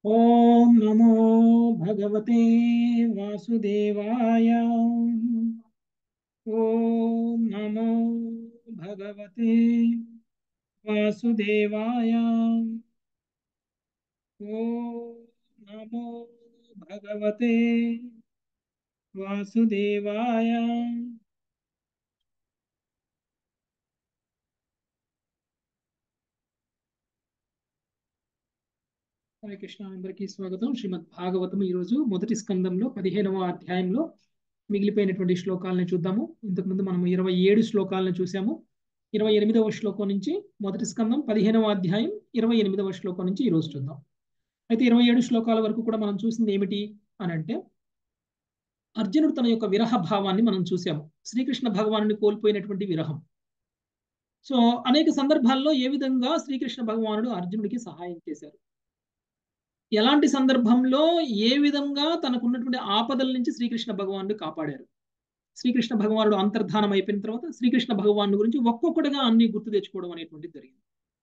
ॐ नमो भगवते वासुदेवाय ॐ नमो भगवते वासुदेवाय ॐ नमो भगवते वासुदेवाय హరే కృష్ణ అందరికీ స్వాగతం శ్రీమద్ భాగవతం ఈరోజు మొదటి స్కందంలో పదిహేనవ అధ్యాయంలో మిగిలిపోయినటువంటి శ్లోకాలను చూద్దాము ఇంతకుముందు మనం ఇరవై ఏడు శ్లోకాలను చూసాము ఇరవై ఎనిమిదవ శ్లోకం నుంచి మొదటి స్కందం పదిహేనవ అధ్యాయం ఇరవై ఎనిమిదవ శ్లోకం నుంచి ఈరోజు చూద్దాం అయితే ఇరవై ఏడు శ్లోకాల వరకు కూడా మనం చూసింది ఏమిటి అని అంటే అర్జునుడు తన యొక్క విరహ భావాన్ని మనం చూసాము శ్రీకృష్ణ భగవాను కోల్పోయినటువంటి విరహం సో అనేక సందర్భాల్లో ఏ విధంగా శ్రీకృష్ణ భగవానుడు అర్జునుడికి సహాయం చేశారు ఎలాంటి సందర్భంలో ఏ విధంగా తనకున్నటువంటి ఆపదల నుంచి శ్రీకృష్ణ భగవానుడు కాపాడారు శ్రీకృష్ణ భగవానుడు అంతర్ధానం అయిపోయిన తర్వాత శ్రీకృష్ణ భగవాను గురించి ఒక్కొక్కటిగా అన్ని గుర్తు తెచ్చుకోవడం అనేటువంటిది జరిగింది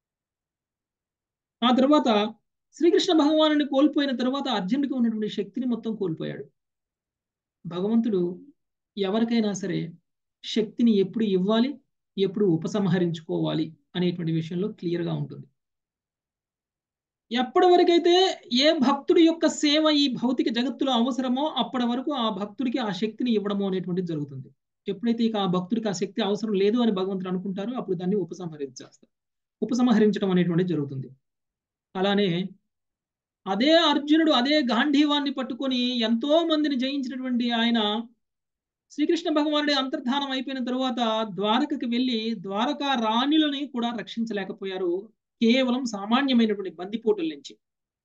ఆ తర్వాత శ్రీకృష్ణ భగవాను కోల్పోయిన తర్వాత అర్జునుడికి ఉన్నటువంటి శక్తిని మొత్తం కోల్పోయాడు భగవంతుడు ఎవరికైనా సరే శక్తిని ఎప్పుడు ఇవ్వాలి ఎప్పుడు ఉపసంహరించుకోవాలి అనేటువంటి విషయంలో క్లియర్గా ఉంటుంది ఎప్పటి వరకైతే ఏ భక్తుడి యొక్క సేవ ఈ భౌతిక జగత్తులో అవసరమో అప్పటి వరకు ఆ భక్తుడికి ఆ శక్తిని ఇవ్వడము అనేటువంటిది జరుగుతుంది ఎప్పుడైతే ఇక ఆ భక్తుడికి ఆ శక్తి అవసరం లేదు అని భగవంతుడు అనుకుంటారో అప్పుడు దాన్ని ఉపసంహరించేస్తారు ఉపసంహరించడం అనేటువంటిది జరుగుతుంది అలానే అదే అర్జునుడు అదే గాంధీవాన్ని పట్టుకొని ఎంతో మందిని జయించినటువంటి ఆయన శ్రీకృష్ణ భగవానుడి అంతర్ధానం అయిపోయిన తరువాత ద్వారకకి వెళ్ళి ద్వారకా రాణులని కూడా రక్షించలేకపోయారు కేవలం సామాన్యమైనటువంటి బందిపోటుల నుంచి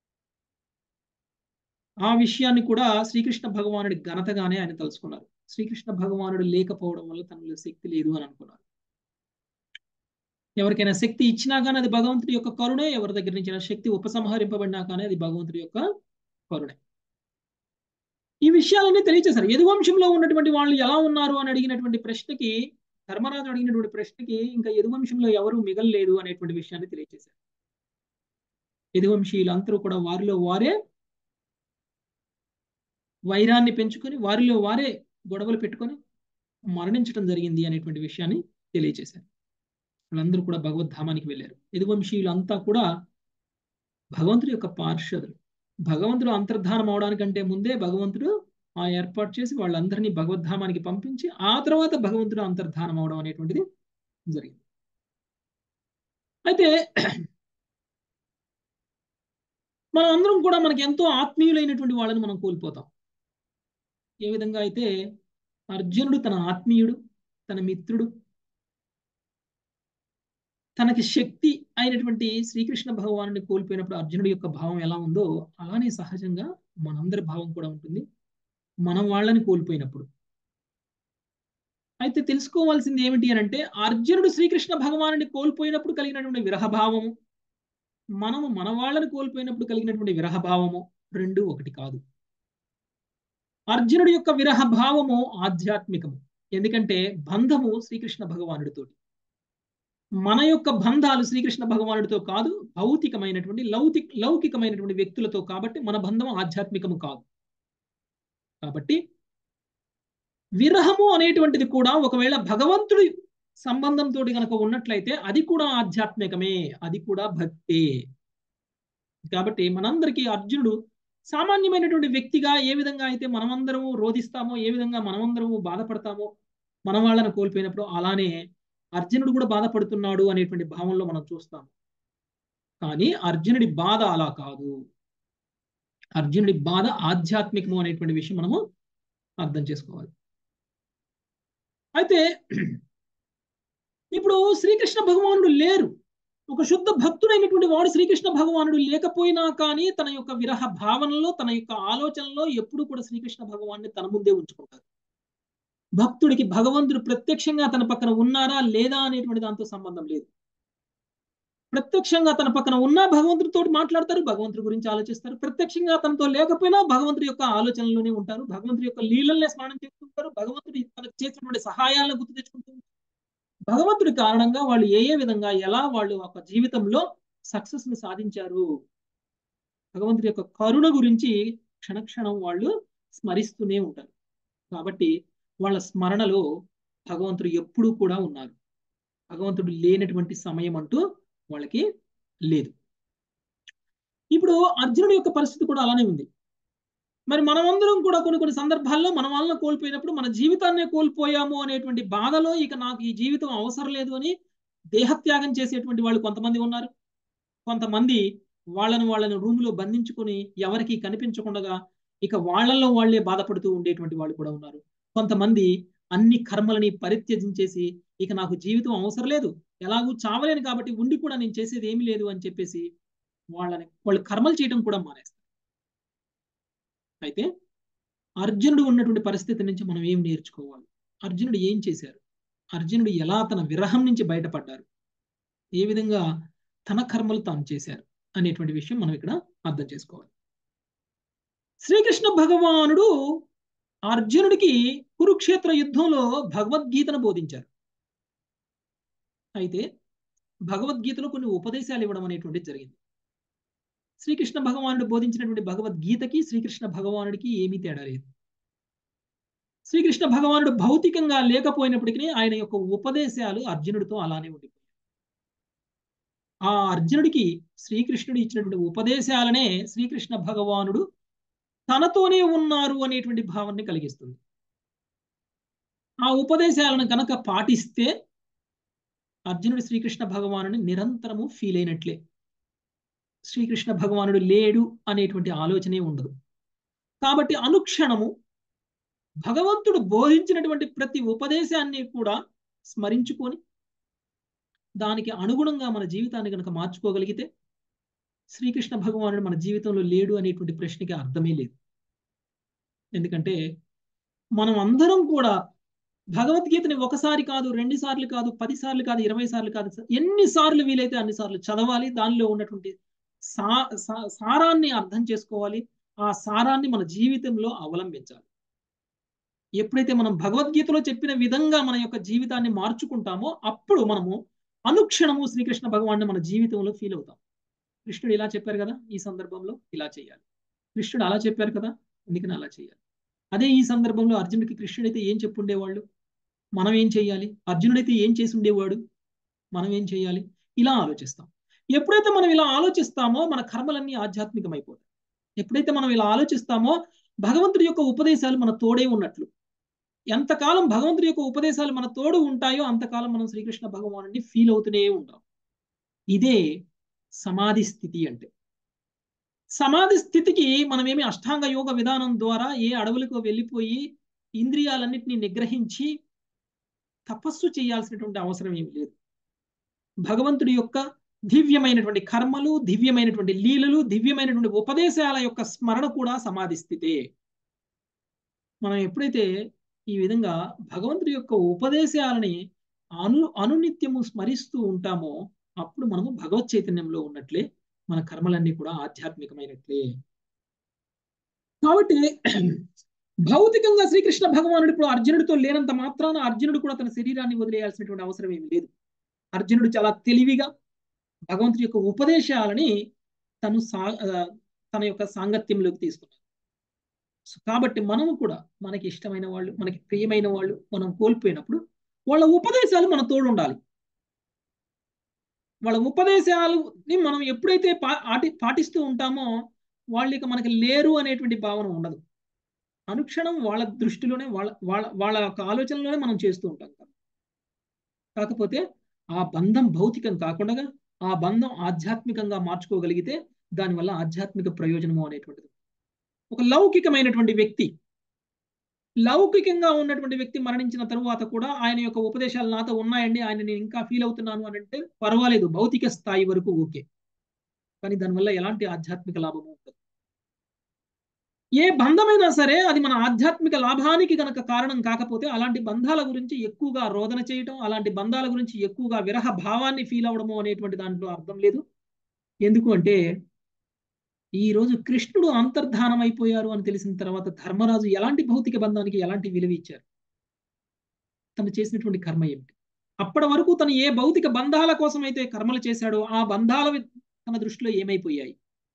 ఆ విషయాన్ని కూడా శ్రీకృష్ణ భగవానుడి ఘనతగానే ఆయన తలుచుకున్నారు శ్రీకృష్ణ భగవానుడు లేకపోవడం వల్ల తనలో శక్తి లేదు అని అనుకున్నారు ఎవరికైనా శక్తి ఇచ్చినా కానీ అది భగవంతుడి యొక్క కరుణే ఎవరి దగ్గర నుంచి శక్తి ఉపసంహరింపబడినా కానీ అది భగవంతుడి యొక్క కరుణే ఈ విషయాలన్నీ తెలియచేశారు యదువంశంలో ఉన్నటువంటి వాళ్ళు ఎలా ఉన్నారు అని అడిగినటువంటి ప్రశ్నకి ధర్మరాజు అడిగినటువంటి ప్రశ్నకి ఇంకా యదువంశంలో ఎవరు మిగలలేదు అనేటువంటి విషయాన్ని తెలియజేశారు యదువంశీయులందరూ కూడా వారిలో వారే వైరాన్ని పెంచుకొని వారిలో వారే గొడవలు పెట్టుకొని మరణించడం జరిగింది అనేటువంటి విషయాన్ని తెలియజేశారు వాళ్ళందరూ కూడా భగవద్ధామానికి వెళ్ళారు యదువంశీయులంతా కూడా భగవంతుడి యొక్క పార్షదులు భగవంతుడు అంతర్ధానం అవడానికంటే ముందే భగవంతుడు ఆ ఏర్పాటు చేసి వాళ్ళందరినీ భగవద్ధామానికి పంపించి ఆ తర్వాత భగవంతుడు అంతర్ధానం అవడం అనేటువంటిది జరిగింది అయితే మనం అందరం కూడా మనకి ఎంతో ఆత్మీయులైనటువంటి వాళ్ళని మనం కోల్పోతాం ఏ విధంగా అయితే అర్జునుడు తన ఆత్మీయుడు తన మిత్రుడు తనకి శక్తి అయినటువంటి శ్రీకృష్ణ భగవాను కోల్పోయినప్పుడు అర్జునుడి యొక్క భావం ఎలా ఉందో అలానే సహజంగా మనందరి భావం కూడా ఉంటుంది మనం వాళ్ళని కోల్పోయినప్పుడు అయితే తెలుసుకోవాల్సింది ఏమిటి అని అంటే అర్జునుడు శ్రీకృష్ణ భగవాను కోల్పోయినప్పుడు కలిగినటువంటి విరహభావము మనము మన వాళ్ళని కోల్పోయినప్పుడు కలిగినటువంటి విరహభావము రెండు ఒకటి కాదు అర్జునుడి యొక్క విరహభావము ఆధ్యాత్మికము ఎందుకంటే బంధము శ్రీకృష్ణ భగవానుడితోటి మన యొక్క బంధాలు శ్రీకృష్ణ భగవానుడితో కాదు భౌతికమైనటువంటి లౌకిక లౌకికమైనటువంటి వ్యక్తులతో కాబట్టి మన బంధం ఆధ్యాత్మికము కాదు కాబట్టి విరహము అనేటువంటిది కూడా ఒకవేళ భగవంతుడి సంబంధంతో కనుక ఉన్నట్లయితే అది కూడా ఆధ్యాత్మికమే అది కూడా భక్తే కాబట్టి మనందరికీ అర్జునుడు సామాన్యమైనటువంటి వ్యక్తిగా ఏ విధంగా అయితే మనమందరము రోధిస్తామో ఏ విధంగా మనమందరము బాధపడతామో మన వాళ్ళని కోల్పోయినప్పుడు అలానే అర్జునుడు కూడా బాధపడుతున్నాడు అనేటువంటి భావంలో మనం చూస్తాం కానీ అర్జునుడి బాధ అలా కాదు అర్జునుడి బాధ ఆధ్యాత్మికము అనేటువంటి విషయం మనము అర్థం చేసుకోవాలి అయితే ఇప్పుడు శ్రీకృష్ణ భగవానుడు లేరు ఒక శుద్ధ భక్తుడైనటువంటి వాడు శ్రీకృష్ణ భగవానుడు లేకపోయినా కానీ తన యొక్క విరహ భావనలో తన యొక్క ఆలోచనలో ఎప్పుడు కూడా శ్రీకృష్ణ భగవాన్ని తన ముందే ఉంచుకుంటారు భక్తుడికి భగవంతుడు ప్రత్యక్షంగా తన పక్కన ఉన్నారా లేదా అనేటువంటి దాంతో సంబంధం లేదు ప్రత్యక్షంగా తన పక్కన ఉన్నా భగవంతుడితో మాట్లాడతారు భగవంతుడి గురించి ఆలోచిస్తారు ప్రత్యక్షంగా తనతో లేకపోయినా భగవంతుడి యొక్క ఆలోచనలోనే ఉంటారు భగవంతుడి యొక్క లీలల్ని స్మరణ చేస్తుంటారు భగవంతుడి తనకు చేసినటువంటి సహాయాలను గుర్తు తెచ్చుకుంటూ భగవంతుడి కారణంగా వాళ్ళు ఏ ఏ విధంగా ఎలా వాళ్ళు ఒక జీవితంలో సక్సెస్ ని సాధించారు భగవంతుడి యొక్క కరుణ గురించి క్షణక్షణం వాళ్ళు స్మరిస్తూనే ఉంటారు కాబట్టి వాళ్ళ స్మరణలో భగవంతుడు ఎప్పుడూ కూడా ఉన్నారు భగవంతుడు లేనటువంటి సమయం అంటూ వాళ్ళకి లేదు ఇప్పుడు అర్జునుడి యొక్క పరిస్థితి కూడా అలానే ఉంది మరి మనమందరం కూడా కొన్ని కొన్ని సందర్భాల్లో మన వలన కోల్పోయినప్పుడు మన జీవితాన్నే కోల్పోయాము అనేటువంటి బాధలో ఇక నాకు ఈ జీవితం అవసరం లేదు అని దేహత్యాగం చేసేటువంటి వాళ్ళు కొంతమంది ఉన్నారు కొంతమంది వాళ్ళను వాళ్ళని రూములో బంధించుకొని ఎవరికి కనిపించకుండా ఇక వాళ్ళల్లో వాళ్లే బాధపడుతూ ఉండేటువంటి వాళ్ళు కూడా ఉన్నారు కొంతమంది అన్ని కర్మలని పరిత్యజించేసి ఇక నాకు జీవితం అవసరం లేదు ఎలాగూ చావలేను కాబట్టి ఉండి కూడా నేను చేసేది ఏమీ లేదు అని చెప్పేసి వాళ్ళని వాళ్ళు కర్మలు చేయడం కూడా మానేస్తారు అయితే అర్జునుడు ఉన్నటువంటి పరిస్థితి నుంచి మనం ఏం నేర్చుకోవాలి అర్జునుడు ఏం చేశారు అర్జునుడు ఎలా తన విరహం నుంచి బయటపడ్డారు ఏ విధంగా తన కర్మలు తాను చేశారు అనేటువంటి విషయం మనం ఇక్కడ అర్థం చేసుకోవాలి శ్రీకృష్ణ భగవానుడు అర్జునుడికి కురుక్షేత్ర యుద్ధంలో భగవద్గీతను బోధించారు అయితే భగవద్గీతలో కొన్ని ఉపదేశాలు ఇవ్వడం అనేటువంటిది జరిగింది శ్రీకృష్ణ భగవానుడు బోధించినటువంటి భగవద్గీతకి శ్రీకృష్ణ భగవానుడికి ఏమీ తేడా లేదు శ్రీకృష్ణ భగవానుడు భౌతికంగా లేకపోయినప్పటికీ ఆయన యొక్క ఉపదేశాలు అర్జునుడితో అలానే ఉండిపోయాయి ఆ అర్జునుడికి శ్రీకృష్ణుడు ఇచ్చినటువంటి ఉపదేశాలనే శ్రీకృష్ణ భగవానుడు తనతోనే ఉన్నారు అనేటువంటి భావాన్ని కలిగిస్తుంది ఆ ఉపదేశాలను కనుక పాటిస్తే అర్జునుడు శ్రీకృష్ణ భగవానుని నిరంతరము ఫీల్ అయినట్లే శ్రీకృష్ణ భగవానుడు లేడు అనేటువంటి ఆలోచనే ఉండదు కాబట్టి అనుక్షణము భగవంతుడు బోధించినటువంటి ప్రతి ఉపదేశాన్ని కూడా స్మరించుకొని దానికి అనుగుణంగా మన జీవితాన్ని కనుక మార్చుకోగలిగితే శ్రీకృష్ణ భగవానుడు మన జీవితంలో లేడు అనేటువంటి ప్రశ్నకి అర్థమే లేదు ఎందుకంటే మనం అందరం కూడా భగవద్గీతని ఒకసారి కాదు రెండు సార్లు కాదు పది సార్లు కాదు ఇరవై సార్లు కాదు ఎన్ని సార్లు వీలైతే అన్ని సార్లు చదవాలి దానిలో ఉన్నటువంటి సా సారాన్ని అర్థం చేసుకోవాలి ఆ సారాన్ని మన జీవితంలో అవలంబించాలి ఎప్పుడైతే మనం భగవద్గీతలో చెప్పిన విధంగా మన యొక్క జీవితాన్ని మార్చుకుంటామో అప్పుడు మనము అనుక్షణము శ్రీకృష్ణ భగవాన్ని మన జీవితంలో ఫీల్ అవుతాం కృష్ణుడు ఇలా చెప్పారు కదా ఈ సందర్భంలో ఇలా చేయాలి కృష్ణుడు అలా చెప్పారు కదా అందుకని అలా చేయాలి అదే ఈ సందర్భంలో అర్జునుడికి కృష్ణుడైతే ఏం చెప్పుండేవాళ్ళు మనం ఏం చేయాలి అర్జునుడైతే ఏం చేసి ఉండేవాడు మనం ఏం చేయాలి ఇలా ఆలోచిస్తాం ఎప్పుడైతే మనం ఇలా ఆలోచిస్తామో మన కర్మలన్నీ ఆధ్యాత్మికమైపోతాయి ఎప్పుడైతే మనం ఇలా ఆలోచిస్తామో భగవంతుడి యొక్క ఉపదేశాలు మన తోడే ఉన్నట్లు ఎంతకాలం భగవంతుడి యొక్క ఉపదేశాలు మన తోడు ఉంటాయో అంతకాలం మనం శ్రీకృష్ణ భగవాను ఫీల్ అవుతూనే ఉంటాం ఇదే సమాధి స్థితి అంటే సమాధి స్థితికి మనమేమి అష్టాంగ యోగ విధానం ద్వారా ఏ అడవులకు వెళ్ళిపోయి ఇంద్రియాలన్నింటినీ నిగ్రహించి తపస్సు చేయాల్సినటువంటి అవసరం ఏమి లేదు భగవంతుడి యొక్క దివ్యమైనటువంటి కర్మలు దివ్యమైనటువంటి లీలలు దివ్యమైనటువంటి ఉపదేశాల యొక్క స్మరణ కూడా సమాధి స్థితే మనం ఎప్పుడైతే ఈ విధంగా భగవంతుడి యొక్క ఉపదేశాలని అను అనునిత్యము స్మరిస్తూ ఉంటామో అప్పుడు మనము భగవత్ చైతన్యంలో ఉన్నట్లే మన కర్మలన్నీ కూడా ఆధ్యాత్మికమైనట్లే కాబట్టి భౌతికంగా శ్రీకృష్ణ భగవానుడు ఇప్పుడు అర్జునుడితో లేనంత మాత్రాన అర్జునుడు కూడా తన శరీరాన్ని వదిలేయాల్సినటువంటి అవసరం ఏమి లేదు అర్జునుడు చాలా తెలివిగా భగవంతుడి యొక్క ఉపదేశాలని తను సా తన యొక్క సాంగత్యంలోకి తీసుకున్నాడు కాబట్టి మనము కూడా మనకి ఇష్టమైన వాళ్ళు మనకి ప్రియమైన వాళ్ళు మనం కోల్పోయినప్పుడు వాళ్ళ ఉపదేశాలు మన తోడు ఉండాలి వాళ్ళ ఉపదేశాలని మనం ఎప్పుడైతే పాటి పాటిస్తూ ఉంటామో వాళ్ళు ఇక మనకి లేరు అనేటువంటి భావన ఉండదు అనుక్షణం వాళ్ళ దృష్టిలోనే వాళ్ళ వాళ్ళ వాళ్ళ యొక్క ఆలోచనలోనే మనం చేస్తూ ఉంటాం కాకపోతే ఆ బంధం భౌతికం కాకుండా ఆ బంధం ఆధ్యాత్మికంగా మార్చుకోగలిగితే దానివల్ల ఆధ్యాత్మిక ప్రయోజనము అనేటువంటిది ఒక లౌకికమైనటువంటి వ్యక్తి లౌకికంగా ఉన్నటువంటి వ్యక్తి మరణించిన తరువాత కూడా ఆయన యొక్క ఉపదేశాలు నాతో ఉన్నాయండి ఆయన నేను ఇంకా ఫీల్ అవుతున్నాను అని అంటే పర్వాలేదు భౌతిక స్థాయి వరకు ఓకే కానీ దానివల్ల ఎలాంటి ఆధ్యాత్మిక లాభము ఉండదు ఏ బంధమైనా సరే అది మన ఆధ్యాత్మిక లాభానికి గనక కారణం కాకపోతే అలాంటి బంధాల గురించి ఎక్కువగా రోదన చేయటం అలాంటి బంధాల గురించి ఎక్కువగా విరహ భావాన్ని ఫీల్ అవడము అనేటువంటి దాంట్లో అర్థం లేదు ఎందుకు అంటే ఈ రోజు కృష్ణుడు అంతర్ధానం అయిపోయారు అని తెలిసిన తర్వాత ధర్మరాజు ఎలాంటి భౌతిక బంధానికి ఎలాంటి విలువ ఇచ్చారు తను చేసినటువంటి కర్మ ఏమిటి అప్పటి వరకు తను ఏ భౌతిక బంధాల కోసం అయితే కర్మలు చేశాడో ఆ బంధాల తన దృష్టిలో ఏమైపోయాయి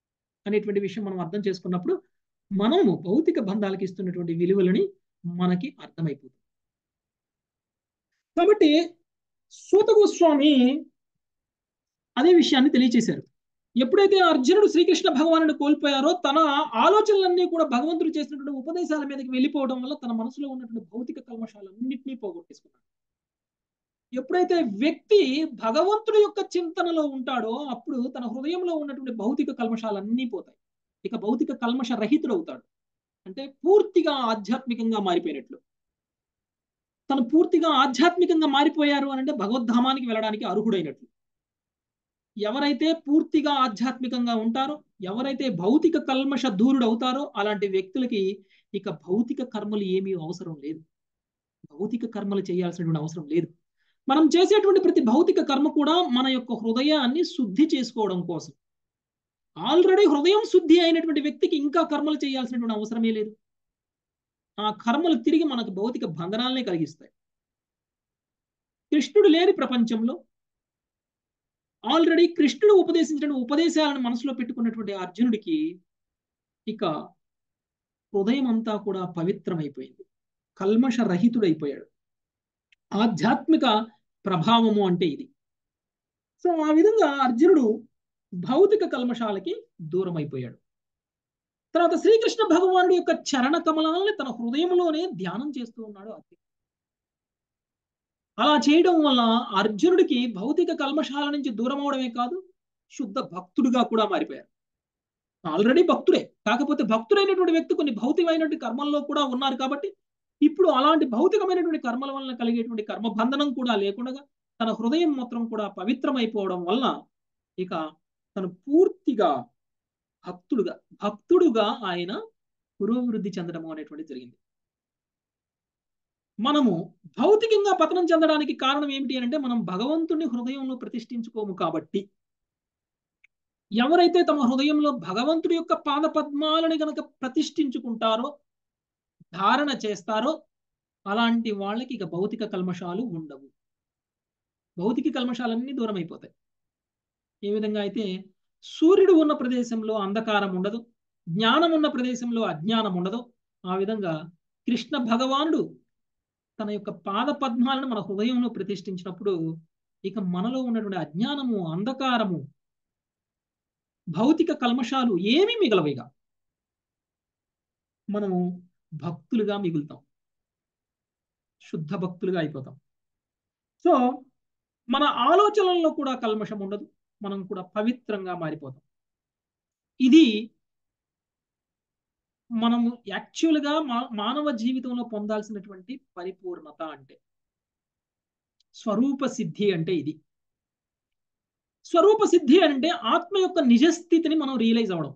అనేటువంటి విషయం మనం అర్థం చేసుకున్నప్పుడు మనము భౌతిక బంధాలకు ఇస్తున్నటువంటి విలువలని మనకి అర్థమైపోతుంది కాబట్టి సూత గోస్వామి అదే విషయాన్ని తెలియచేశారు ఎప్పుడైతే అర్జునుడు శ్రీకృష్ణ భగవానుడు కోల్పోయారో తన ఆలోచనలన్నీ కూడా భగవంతుడు చేసినటువంటి ఉపదేశాల మీదకి వెళ్ళిపోవడం వల్ల తన మనసులో ఉన్నటువంటి భౌతిక కల్మషాలన్నింటినీ పోగొట్టేసుకున్నాడు ఎప్పుడైతే వ్యక్తి భగవంతుడి యొక్క చింతనలో ఉంటాడో అప్పుడు తన హృదయంలో ఉన్నటువంటి భౌతిక కల్మషాలన్నీ పోతాయి ఇక భౌతిక కల్మష రహితుడు అవుతాడు అంటే పూర్తిగా ఆధ్యాత్మికంగా మారిపోయినట్లు తను పూర్తిగా ఆధ్యాత్మికంగా మారిపోయారు అని అంటే భగవద్ధామానికి వెళ్ళడానికి అర్హుడైనట్లు ఎవరైతే పూర్తిగా ఆధ్యాత్మికంగా ఉంటారో ఎవరైతే భౌతిక కల్మష దూరుడు అవుతారో అలాంటి వ్యక్తులకి ఇక భౌతిక కర్మలు ఏమీ అవసరం లేదు భౌతిక కర్మలు చేయాల్సినటువంటి అవసరం లేదు మనం చేసేటువంటి ప్రతి భౌతిక కర్మ కూడా మన యొక్క హృదయాన్ని శుద్ధి చేసుకోవడం కోసం ఆల్రెడీ హృదయం శుద్ధి అయినటువంటి వ్యక్తికి ఇంకా కర్మలు చేయాల్సినటువంటి అవసరమే లేదు ఆ కర్మలు తిరిగి మనకు భౌతిక బంధనాలనే కలిగిస్తాయి కృష్ణుడు లేని ప్రపంచంలో ఆల్రెడీ కృష్ణుడు ఉపదేశించిన ఉపదేశాలను మనసులో పెట్టుకున్నటువంటి అర్జునుడికి ఇక హృదయం అంతా కూడా పవిత్రమైపోయింది కల్మష రహితుడైపోయాడు ఆధ్యాత్మిక ప్రభావము అంటే ఇది సో ఆ విధంగా అర్జునుడు భౌతిక కల్మషాలకి దూరం అయిపోయాడు తర్వాత శ్రీకృష్ణ భగవానుడి యొక్క చరణ కమలాలని తన హృదయంలోనే ధ్యానం చేస్తూ ఉన్నాడు అర్జునుడు అలా చేయడం వల్ల అర్జునుడికి భౌతిక కల్మషాల నుంచి దూరం అవడమే కాదు శుద్ధ భక్తుడిగా కూడా మారిపోయారు ఆల్రెడీ భక్తుడే కాకపోతే భక్తుడైనటువంటి వ్యక్తి కొన్ని భౌతికమైనటువంటి కర్మల్లో కూడా ఉన్నారు కాబట్టి ఇప్పుడు అలాంటి భౌతికమైనటువంటి కర్మల వలన కలిగేటువంటి కర్మబంధనం కూడా లేకుండా తన హృదయం మొత్తం కూడా పవిత్రమైపోవడం వలన ఇక తను పూర్తిగా భక్తుడుగా భక్తుడుగా ఆయన పురోభివృద్ధి చెందడం అనేటువంటి జరిగింది మనము భౌతికంగా పతనం చెందడానికి కారణం ఏమిటి అంటే మనం భగవంతుని హృదయంలో ప్రతిష్ఠించుకోము కాబట్టి ఎవరైతే తమ హృదయంలో భగవంతుడి యొక్క పాద పద్మాలని గనక ప్రతిష్ఠించుకుంటారో ధారణ చేస్తారో అలాంటి వాళ్ళకి ఇక భౌతిక కల్మషాలు ఉండవు భౌతిక కల్మషాలన్నీ దూరం అయిపోతాయి ఏ విధంగా అయితే సూర్యుడు ఉన్న ప్రదేశంలో అంధకారం ఉండదు జ్ఞానం ఉన్న ప్రదేశంలో అజ్ఞానం ఉండదు ఆ విధంగా కృష్ణ భగవానుడు తన యొక్క పాద పద్మాలను మన హృదయంలో ప్రతిష్ఠించినప్పుడు ఇక మనలో ఉన్నటువంటి అజ్ఞానము అంధకారము భౌతిక కల్మషాలు ఏమీ మిగలవిగా మనము భక్తులుగా మిగులుతాం శుద్ధ భక్తులుగా అయిపోతాం సో మన ఆలోచనల్లో కూడా కల్మషం ఉండదు మనం కూడా పవిత్రంగా మారిపోతాం ఇది మనము యాక్చువల్గా మా మానవ జీవితంలో పొందాల్సినటువంటి పరిపూర్ణత అంటే స్వరూప సిద్ధి అంటే ఇది స్వరూప సిద్ధి అంటే ఆత్మ యొక్క నిజస్థితిని మనం రియలైజ్ అవ్వడం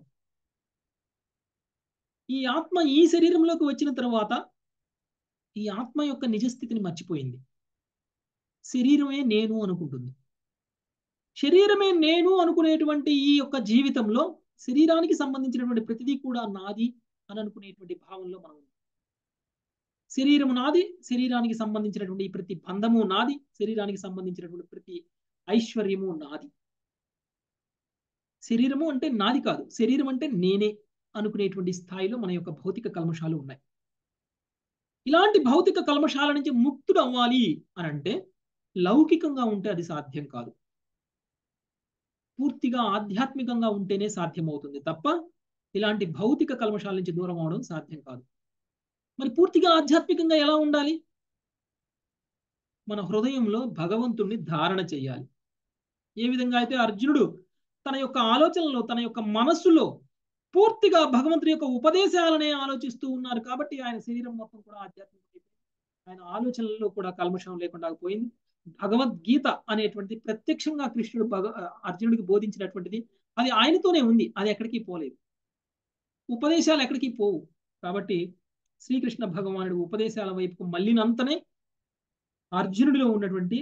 ఈ ఆత్మ ఈ శరీరంలోకి వచ్చిన తర్వాత ఈ ఆత్మ యొక్క నిజస్థితిని మర్చిపోయింది శరీరమే నేను అనుకుంటుంది శరీరమే నేను అనుకునేటువంటి ఈ యొక్క జీవితంలో శరీరానికి సంబంధించినటువంటి ప్రతిదీ కూడా నాది అని అనుకునేటువంటి భావంలో మనం శరీరము నాది శరీరానికి సంబంధించినటువంటి ప్రతి బంధము నాది శరీరానికి సంబంధించినటువంటి ప్రతి ఐశ్వర్యము నాది శరీరము అంటే నాది కాదు శరీరం అంటే నేనే అనుకునేటువంటి స్థాయిలో మన యొక్క భౌతిక కల్మషాలు ఉన్నాయి ఇలాంటి భౌతిక కల్మషాల నుంచి ముక్తుడు అవ్వాలి అని అంటే లౌకికంగా ఉంటే అది సాధ్యం కాదు పూర్తిగా ఆధ్యాత్మికంగా ఉంటేనే సాధ్యమవుతుంది తప్ప ఇలాంటి భౌతిక కల్మషాల నుంచి దూరం అవడం సాధ్యం కాదు మరి పూర్తిగా ఆధ్యాత్మికంగా ఎలా ఉండాలి మన హృదయంలో భగవంతుణ్ణి ధారణ చేయాలి ఏ విధంగా అయితే అర్జునుడు తన యొక్క ఆలోచనలో తన యొక్క మనస్సులో పూర్తిగా భగవంతుడి యొక్క ఉపదేశాలనే ఆలోచిస్తూ ఉన్నారు కాబట్టి ఆయన శరీరం మొత్తం కూడా ఆధ్యాత్మిక ఆయన ఆలోచనల్లో కూడా కల్మషం లేకుండా పోయింది భగవద్గీత అనేటువంటిది ప్రత్యక్షంగా కృష్ణుడు భగ అర్జునుడికి బోధించినటువంటిది అది ఆయనతోనే ఉంది అది ఎక్కడికి పోలేదు ఉపదేశాలు ఎక్కడికి పోవు కాబట్టి శ్రీకృష్ణ భగవానుడు ఉపదేశాల వైపుకు మళ్ళినంతనే అర్జునుడిలో ఉన్నటువంటి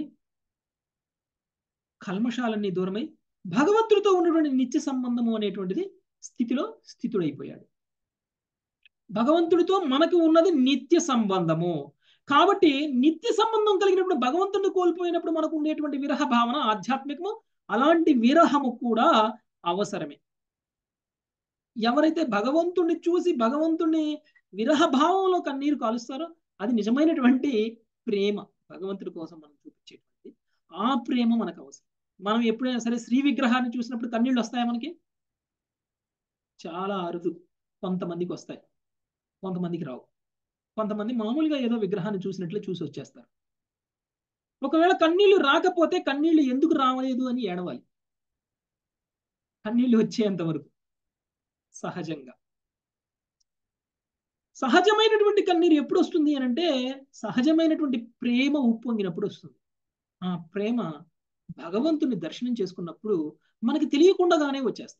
కల్మషాలన్నీ దూరమై భగవంతుడితో ఉన్నటువంటి నిత్య సంబంధము అనేటువంటిది స్థితిలో స్థితుడైపోయాడు భగవంతుడితో మనకు ఉన్నది నిత్య సంబంధము కాబట్టి నిత్య సంబంధం కలిగినప్పుడు భగవంతుడిని కోల్పోయినప్పుడు మనకు ఉండేటువంటి విరహ భావన ఆధ్యాత్మికము అలాంటి విరహము కూడా అవసరమే ఎవరైతే భగవంతుణ్ణి చూసి భగవంతుణ్ణి విరహ భావంలో కన్నీరు కాలుస్తారో అది నిజమైనటువంటి ప్రేమ భగవంతుడి కోసం మనం చూపించేటువంటి ఆ ప్రేమ మనకు అవసరం మనం ఎప్పుడైనా సరే శ్రీ విగ్రహాన్ని చూసినప్పుడు కన్నీళ్ళు వస్తాయా మనకి చాలా అరుదు కొంతమందికి వస్తాయి కొంతమందికి రావు కొంతమంది మామూలుగా ఏదో విగ్రహాన్ని చూసినట్లు చూసి వచ్చేస్తారు ఒకవేళ కన్నీళ్లు రాకపోతే కన్నీళ్లు ఎందుకు రావలేదు అని ఏడవాలి కన్నీళ్లు వచ్చేంత వరకు సహజంగా సహజమైనటువంటి కన్నీరు ఎప్పుడు వస్తుంది అని అంటే సహజమైనటువంటి ప్రేమ ఉప్పొంగినప్పుడు వస్తుంది ఆ ప్రేమ భగవంతుని దర్శనం చేసుకున్నప్పుడు మనకి తెలియకుండానే వచ్చేస్తాయి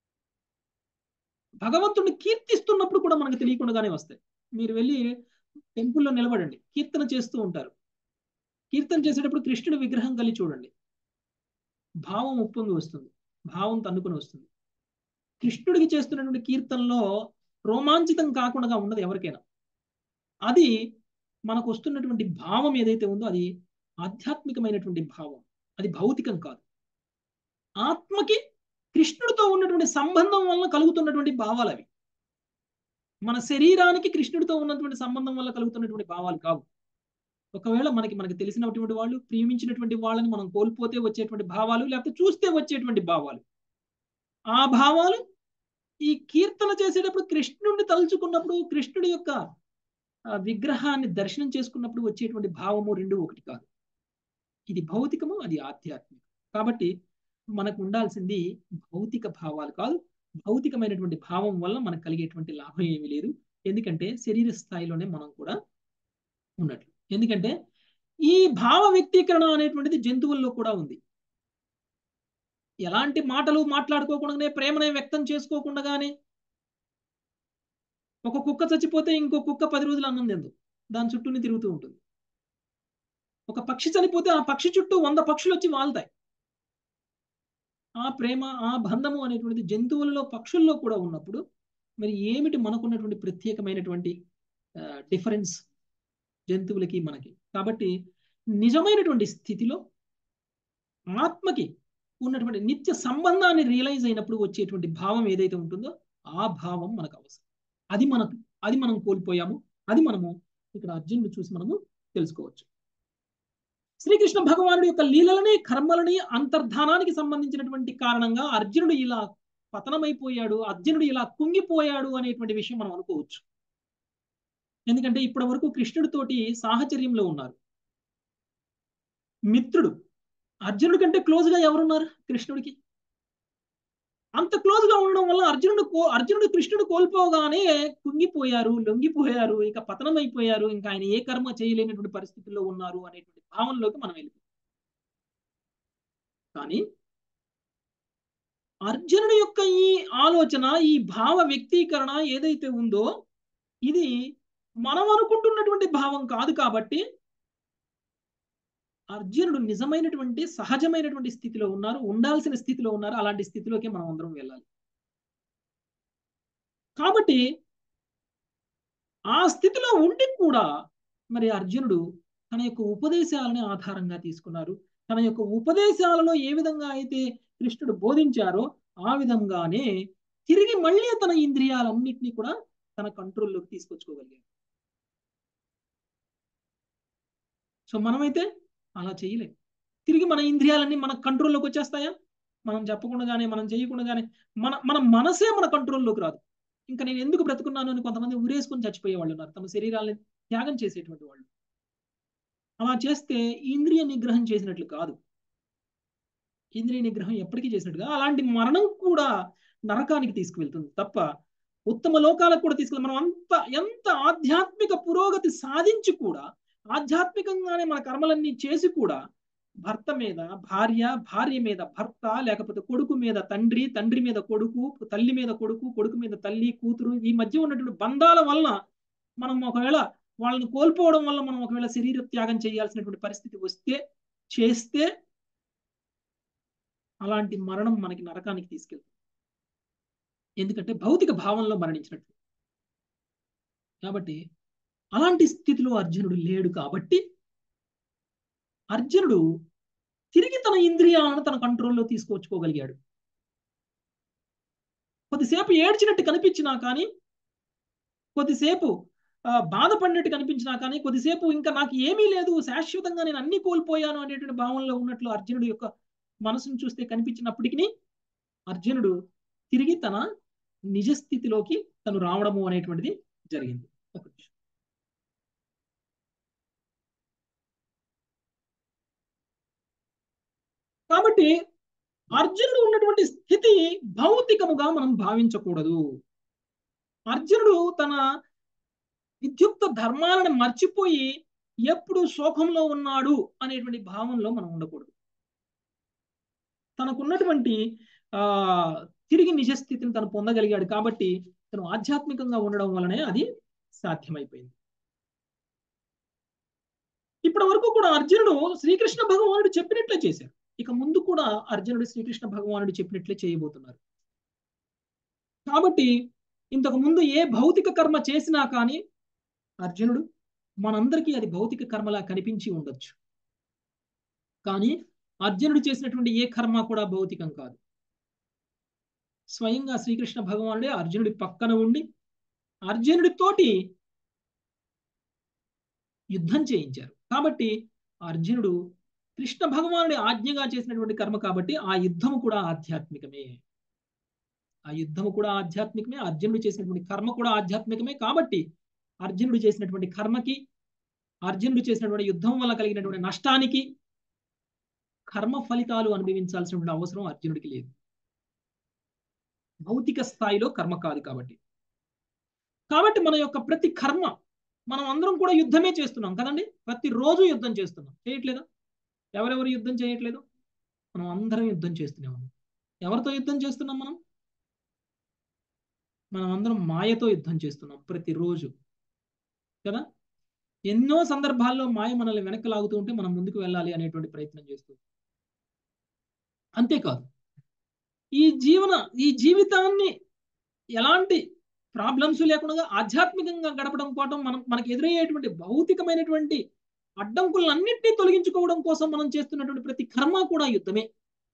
భగవంతుని కీర్తిస్తున్నప్పుడు కూడా మనకు తెలియకుండానే వస్తాయి మీరు వెళ్ళి టెంపుల్లో నిలబడండి కీర్తన చేస్తూ ఉంటారు కీర్తన చేసేటప్పుడు కృష్ణుడి విగ్రహం కలిగి చూడండి భావం ఉప్పొంగి వస్తుంది భావం తన్నుకుని వస్తుంది కృష్ణుడికి చేస్తున్నటువంటి కీర్తనలో రోమాంచితం కాకుండా ఉండదు ఎవరికైనా అది మనకు వస్తున్నటువంటి భావం ఏదైతే ఉందో అది ఆధ్యాత్మికమైనటువంటి భావం అది భౌతికం కాదు ఆత్మకి కృష్ణుడితో ఉన్నటువంటి సంబంధం వలన కలుగుతున్నటువంటి భావాలు అవి మన శరీరానికి కృష్ణుడితో ఉన్నటువంటి సంబంధం వల్ల కలుగుతున్నటువంటి భావాలు కావు ఒకవేళ మనకి మనకి తెలిసినటువంటి వాళ్ళు ప్రేమించినటువంటి వాళ్ళని మనం కోల్పోతే వచ్చేటువంటి భావాలు లేకపోతే చూస్తే వచ్చేటువంటి భావాలు ఆ భావాలు ఈ కీర్తన చేసేటప్పుడు కృష్ణుడిని తలుచుకున్నప్పుడు కృష్ణుడి యొక్క విగ్రహాన్ని దర్శనం చేసుకున్నప్పుడు వచ్చేటువంటి భావము రెండు ఒకటి కాదు ఇది భౌతికము అది ఆధ్యాత్మికం కాబట్టి మనకు ఉండాల్సింది భౌతిక భావాలు కాదు భౌతికమైనటువంటి భావం వల్ల మనకు కలిగేటువంటి లాభం ఏమీ లేదు ఎందుకంటే శరీర స్థాయిలోనే మనం కూడా ఉన్నట్లు ఎందుకంటే ఈ భావ వ్యక్తీకరణ అనేటువంటిది జంతువుల్లో కూడా ఉంది ఎలాంటి మాటలు మాట్లాడుకోకుండానే ప్రేమనే వ్యక్తం చేసుకోకుండానే ఒక కుక్క చచ్చిపోతే ఇంకో కుక్క పది రోజులు అన్నం తిందు దాని చుట్టూని తిరుగుతూ ఉంటుంది ఒక పక్షి చనిపోతే ఆ పక్షి చుట్టూ వంద పక్షులు వచ్చి వాళ్తాయి ఆ ప్రేమ ఆ బంధము అనేటువంటిది జంతువులలో పక్షుల్లో కూడా ఉన్నప్పుడు మరి ఏమిటి మనకున్నటువంటి ప్రత్యేకమైనటువంటి డిఫరెన్స్ జంతువులకి మనకి కాబట్టి నిజమైనటువంటి స్థితిలో ఆత్మకి ఉన్నటువంటి నిత్య సంబంధాన్ని రియలైజ్ అయినప్పుడు వచ్చేటువంటి భావం ఏదైతే ఉంటుందో ఆ భావం మనకు అవసరం అది మనకు అది మనం కోల్పోయాము అది మనము ఇక్కడ అర్జునుడు చూసి మనము తెలుసుకోవచ్చు శ్రీకృష్ణ భగవానుడి యొక్క లీలలని కర్మలని అంతర్ధానానికి సంబంధించినటువంటి కారణంగా అర్జునుడు ఇలా పతనమైపోయాడు అర్జునుడు ఇలా కుంగిపోయాడు అనేటువంటి విషయం మనం అనుకోవచ్చు ఎందుకంటే ఇప్పటి వరకు కృష్ణుడితోటి సాహచర్యంలో ఉన్నారు మిత్రుడు అర్జునుడి కంటే క్లోజ్గా ఎవరున్నారు కృష్ణుడికి అంత క్లోజ్ గా ఉండడం వల్ల అర్జునుడు కో అర్జునుడు కృష్ణుడు కోల్పోగానే కుంగిపోయారు లొంగిపోయారు ఇక పతనం అయిపోయారు ఇంకా ఆయన ఏ కర్మ చేయలేనటువంటి పరిస్థితుల్లో ఉన్నారు అనేటువంటి భావనలోకి మనం వెళ్ళిపోయాం కానీ అర్జునుడి యొక్క ఈ ఆలోచన ఈ భావ వ్యక్తీకరణ ఏదైతే ఉందో ఇది మనం అనుకుంటున్నటువంటి భావం కాదు కాబట్టి అర్జునుడు నిజమైనటువంటి సహజమైనటువంటి స్థితిలో ఉన్నారు ఉండాల్సిన స్థితిలో ఉన్నారు అలాంటి స్థితిలోకి మనం అందరం వెళ్ళాలి కాబట్టి ఆ స్థితిలో ఉండి కూడా మరి అర్జునుడు తన యొక్క ఉపదేశాలని ఆధారంగా తీసుకున్నారు తన యొక్క ఉపదేశాలలో ఏ విధంగా అయితే కృష్ణుడు బోధించారో ఆ విధంగానే తిరిగి మళ్ళీ తన ఇంద్రియాలన్నింటినీ కూడా తన కంట్రోల్లోకి తీసుకొచ్చుకోగలిగాడు సో మనమైతే అలా చేయలేం తిరిగి మన ఇంద్రియాలన్నీ మన కంట్రోల్లోకి వచ్చేస్తాయా మనం చెప్పకుండానే మనం చేయకుండానే మన మన మనసే మన కంట్రోల్లోకి రాదు ఇంకా నేను ఎందుకు బ్రతుకున్నాను అని కొంతమంది ఊరేసుకొని చచ్చిపోయే వాళ్ళు ఉన్నారు తమ శరీరాన్ని త్యాగం చేసేటువంటి వాళ్ళు అలా చేస్తే ఇంద్రియ నిగ్రహం చేసినట్లు కాదు ఇంద్రియ నిగ్రహం ఎప్పటికీ చేసినట్టుగా అలాంటి మరణం కూడా నరకానికి తీసుకువెళ్తుంది తప్ప ఉత్తమ లోకాలకు కూడా తీసుకెళ్ళి మనం అంత ఎంత ఆధ్యాత్మిక పురోగతి సాధించి కూడా ఆధ్యాత్మికంగానే మన కర్మలన్నీ చేసి కూడా భర్త మీద భార్య భార్య మీద భర్త లేకపోతే కొడుకు మీద తండ్రి తండ్రి మీద కొడుకు తల్లి మీద కొడుకు కొడుకు మీద తల్లి కూతురు ఈ మధ్య ఉన్నటువంటి బంధాల వలన మనం ఒకవేళ వాళ్ళని కోల్పోవడం వల్ల మనం ఒకవేళ శరీర త్యాగం చేయాల్సినటువంటి పరిస్థితి వస్తే చేస్తే అలాంటి మరణం మనకి నరకానికి తీసుకెళ్తుంది ఎందుకంటే భౌతిక భావంలో మరణించినట్టు కాబట్టి అలాంటి స్థితిలో అర్జునుడు లేడు కాబట్టి అర్జునుడు తిరిగి తన ఇంద్రియాలను తన కంట్రోల్లో తీసుకొచ్చుకోగలిగాడు కొద్దిసేపు ఏడ్చినట్టు కనిపించినా కానీ కొద్దిసేపు బాధపడినట్టు కనిపించినా కానీ కొద్దిసేపు ఇంకా నాకు ఏమీ లేదు శాశ్వతంగా నేను అన్ని కోల్పోయాను అనేటువంటి భావనలో ఉన్నట్లు అర్జునుడు యొక్క మనసును చూస్తే కనిపించినప్పటికీ అర్జునుడు తిరిగి తన నిజస్థితిలోకి తను రావడము అనేటువంటిది జరిగింది ఒక నిమిషం కాబట్టి అర్జునుడు ఉన్నటువంటి స్థితి భౌతికముగా మనం భావించకూడదు అర్జునుడు తన విద్యుక్త ధర్మాలను మర్చిపోయి ఎప్పుడు శోకంలో ఉన్నాడు అనేటువంటి భావంలో మనం ఉండకూడదు తనకున్నటువంటి ఆ తిరిగి నిజస్థితిని తను పొందగలిగాడు కాబట్టి తను ఆధ్యాత్మికంగా ఉండడం వలనే అది సాధ్యమైపోయింది ఇప్పటి వరకు కూడా అర్జునుడు శ్రీకృష్ణ భగవానుడు చెప్పినట్లే చేశారు ఇక ముందు కూడా అర్జునుడు శ్రీకృష్ణ భగవానుడు చెప్పినట్లే చేయబోతున్నారు కాబట్టి ఇంతకు ముందు ఏ భౌతిక కర్మ చేసినా కానీ అర్జునుడు మనందరికీ అది భౌతిక కర్మలా కనిపించి ఉండొచ్చు కానీ అర్జునుడు చేసినటువంటి ఏ కర్మ కూడా భౌతికం కాదు స్వయంగా శ్రీకృష్ణ భగవానుడే అర్జునుడి పక్కన ఉండి అర్జునుడితోటి యుద్ధం చేయించారు కాబట్టి అర్జునుడు కృష్ణ భగవానుడి ఆజ్ఞగా చేసినటువంటి కర్మ కాబట్టి ఆ యుద్ధము కూడా ఆధ్యాత్మికమే ఆ యుద్ధము కూడా ఆధ్యాత్మికమే అర్జునుడు చేసినటువంటి కర్మ కూడా ఆధ్యాత్మికమే కాబట్టి అర్జునుడు చేసినటువంటి కర్మకి అర్జునుడు చేసినటువంటి యుద్ధం వల్ల కలిగినటువంటి నష్టానికి కర్మ ఫలితాలు అనుభవించాల్సినటువంటి అవసరం అర్జునుడికి లేదు భౌతిక స్థాయిలో కర్మ కాదు కాబట్టి కాబట్టి మన యొక్క ప్రతి కర్మ మనం అందరం కూడా యుద్ధమే చేస్తున్నాం కదండి ప్రతిరోజు యుద్ధం చేస్తున్నాం చేయట్లేదా ఎవరెవరు యుద్ధం చేయట్లేదు మనం అందరం యుద్ధం చేస్తూనే ఉన్నాం ఎవరితో యుద్ధం చేస్తున్నాం మనం మనం అందరం మాయతో యుద్ధం చేస్తున్నాం ప్రతిరోజు కదా ఎన్నో సందర్భాల్లో మాయ మనల్ని వెనక్కి లాగుతూ ఉంటే మనం ముందుకు వెళ్ళాలి అనేటువంటి ప్రయత్నం చేస్తూ అంతేకాదు ఈ జీవన ఈ జీవితాన్ని ఎలాంటి ప్రాబ్లమ్స్ లేకుండా ఆధ్యాత్మికంగా గడపడం కోసం మనం మనకు ఎదురయ్యేటువంటి భౌతికమైనటువంటి అడ్డంకులన్నింటినీ తొలగించుకోవడం కోసం మనం చేస్తున్నటువంటి ప్రతి కర్మ కూడా యుద్ధమే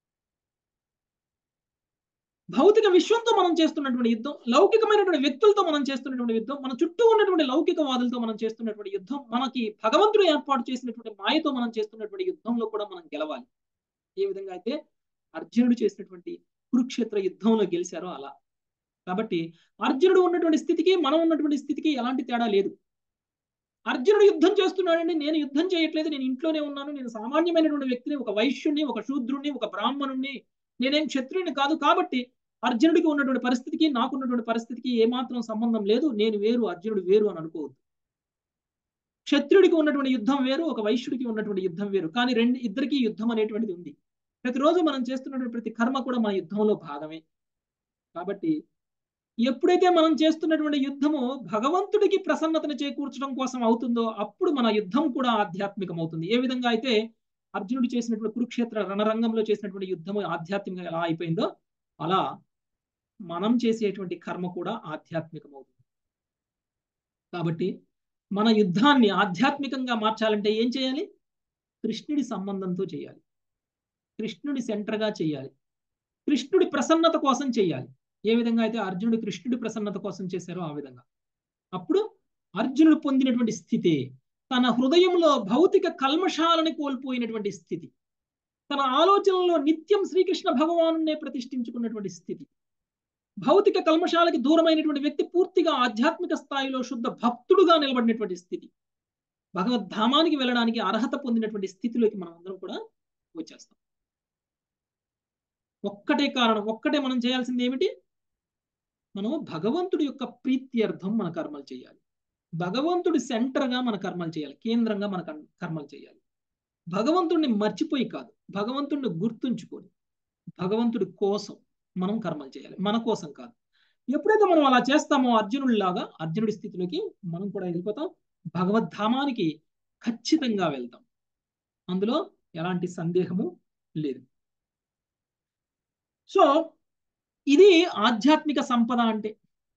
భౌతిక విశ్వంతో మనం చేస్తున్నటువంటి యుద్ధం లౌకికమైనటువంటి వ్యక్తులతో మనం చేస్తున్నటువంటి యుద్ధం మన చుట్టూ ఉన్నటువంటి లౌకికవాదులతో మనం చేస్తున్నటువంటి యుద్ధం మనకి భగవంతుడు ఏర్పాటు చేసినటువంటి మాయతో మనం చేస్తున్నటువంటి యుద్ధంలో కూడా మనం గెలవాలి ఏ విధంగా అయితే అర్జునుడు చేసినటువంటి కురుక్షేత్ర యుద్ధంలో గెలిచారో అలా కాబట్టి అర్జునుడు ఉన్నటువంటి స్థితికి మనం ఉన్నటువంటి స్థితికి ఎలాంటి తేడా లేదు అర్జునుడు యుద్ధం చేస్తున్నాడండి నేను యుద్ధం చేయట్లేదు నేను ఇంట్లోనే ఉన్నాను నేను సామాన్యమైనటువంటి వ్యక్తిని ఒక వైశ్యుణ్ణి ఒక శూద్రుణ్ణి ఒక బ్రాహ్మణుణ్ణి నేనేం క్షత్రుని కాదు కాబట్టి అర్జునుడికి ఉన్నటువంటి పరిస్థితికి నాకున్నటువంటి పరిస్థితికి ఏమాత్రం సంబంధం లేదు నేను వేరు అర్జునుడు వేరు అని అనుకోవద్దు క్షత్రుడికి ఉన్నటువంటి యుద్ధం వేరు ఒక వైశ్యుడికి ఉన్నటువంటి యుద్ధం వేరు కానీ రెండు ఇద్దరికి యుద్ధం అనేటువంటిది ఉంది ప్రతిరోజు మనం చేస్తున్నటువంటి ప్రతి కర్మ కూడా మన యుద్ధంలో భాగమే కాబట్టి ఎప్పుడైతే మనం చేస్తున్నటువంటి యుద్ధము భగవంతుడికి ప్రసన్నతను చేకూర్చడం కోసం అవుతుందో అప్పుడు మన యుద్ధం కూడా ఆధ్యాత్మికం అవుతుంది ఏ విధంగా అయితే అర్జునుడు చేసినటువంటి కురుక్షేత్ర రణరంగంలో చేసినటువంటి యుద్ధము ఆధ్యాత్మికంగా ఎలా అయిపోయిందో అలా మనం చేసేటువంటి కర్మ కూడా ఆధ్యాత్మికం అవుతుంది కాబట్టి మన యుద్ధాన్ని ఆధ్యాత్మికంగా మార్చాలంటే ఏం చేయాలి కృష్ణుడి సంబంధంతో చేయాలి కృష్ణుడి సెంటర్గా చేయాలి కృష్ణుడి ప్రసన్నత కోసం చేయాలి ఏ విధంగా అయితే అర్జునుడు కృష్ణుడి ప్రసన్నత కోసం చేశారో ఆ విధంగా అప్పుడు అర్జునుడు పొందినటువంటి స్థితి తన హృదయంలో భౌతిక కల్మషాలని కోల్పోయినటువంటి స్థితి తన ఆలోచనలో నిత్యం శ్రీకృష్ణ భగవానునే ప్రతిష్ఠించుకున్నటువంటి స్థితి భౌతిక కల్మషాలకి దూరమైనటువంటి వ్యక్తి పూర్తిగా ఆధ్యాత్మిక స్థాయిలో శుద్ధ భక్తుడుగా నిలబడినటువంటి స్థితి భగవద్ధామానికి వెళ్ళడానికి అర్హత పొందినటువంటి స్థితిలోకి మనం అందరం కూడా వచ్చేస్తాం ఒక్కటే కారణం ఒక్కటే మనం చేయాల్సింది ఏమిటి మనం భగవంతుడి యొక్క ప్రీత్యర్థం మన కర్మలు చేయాలి భగవంతుడి సెంటర్గా మన కర్మలు చేయాలి కేంద్రంగా మన కర్మలు చేయాలి భగవంతుడిని మర్చిపోయి కాదు భగవంతుడిని గుర్తుంచుకొని భగవంతుడి కోసం మనం కర్మలు చేయాలి మన కోసం కాదు ఎప్పుడైతే మనం అలా చేస్తామో అర్జునుడిలాగా అర్జునుడి స్థితిలోకి మనం కూడా వెళ్ళిపోతాం భగవద్ధామానికి ఖచ్చితంగా వెళ్తాం అందులో ఎలాంటి సందేహము లేదు సో ఇది ఆధ్యాత్మిక సంపద అంటే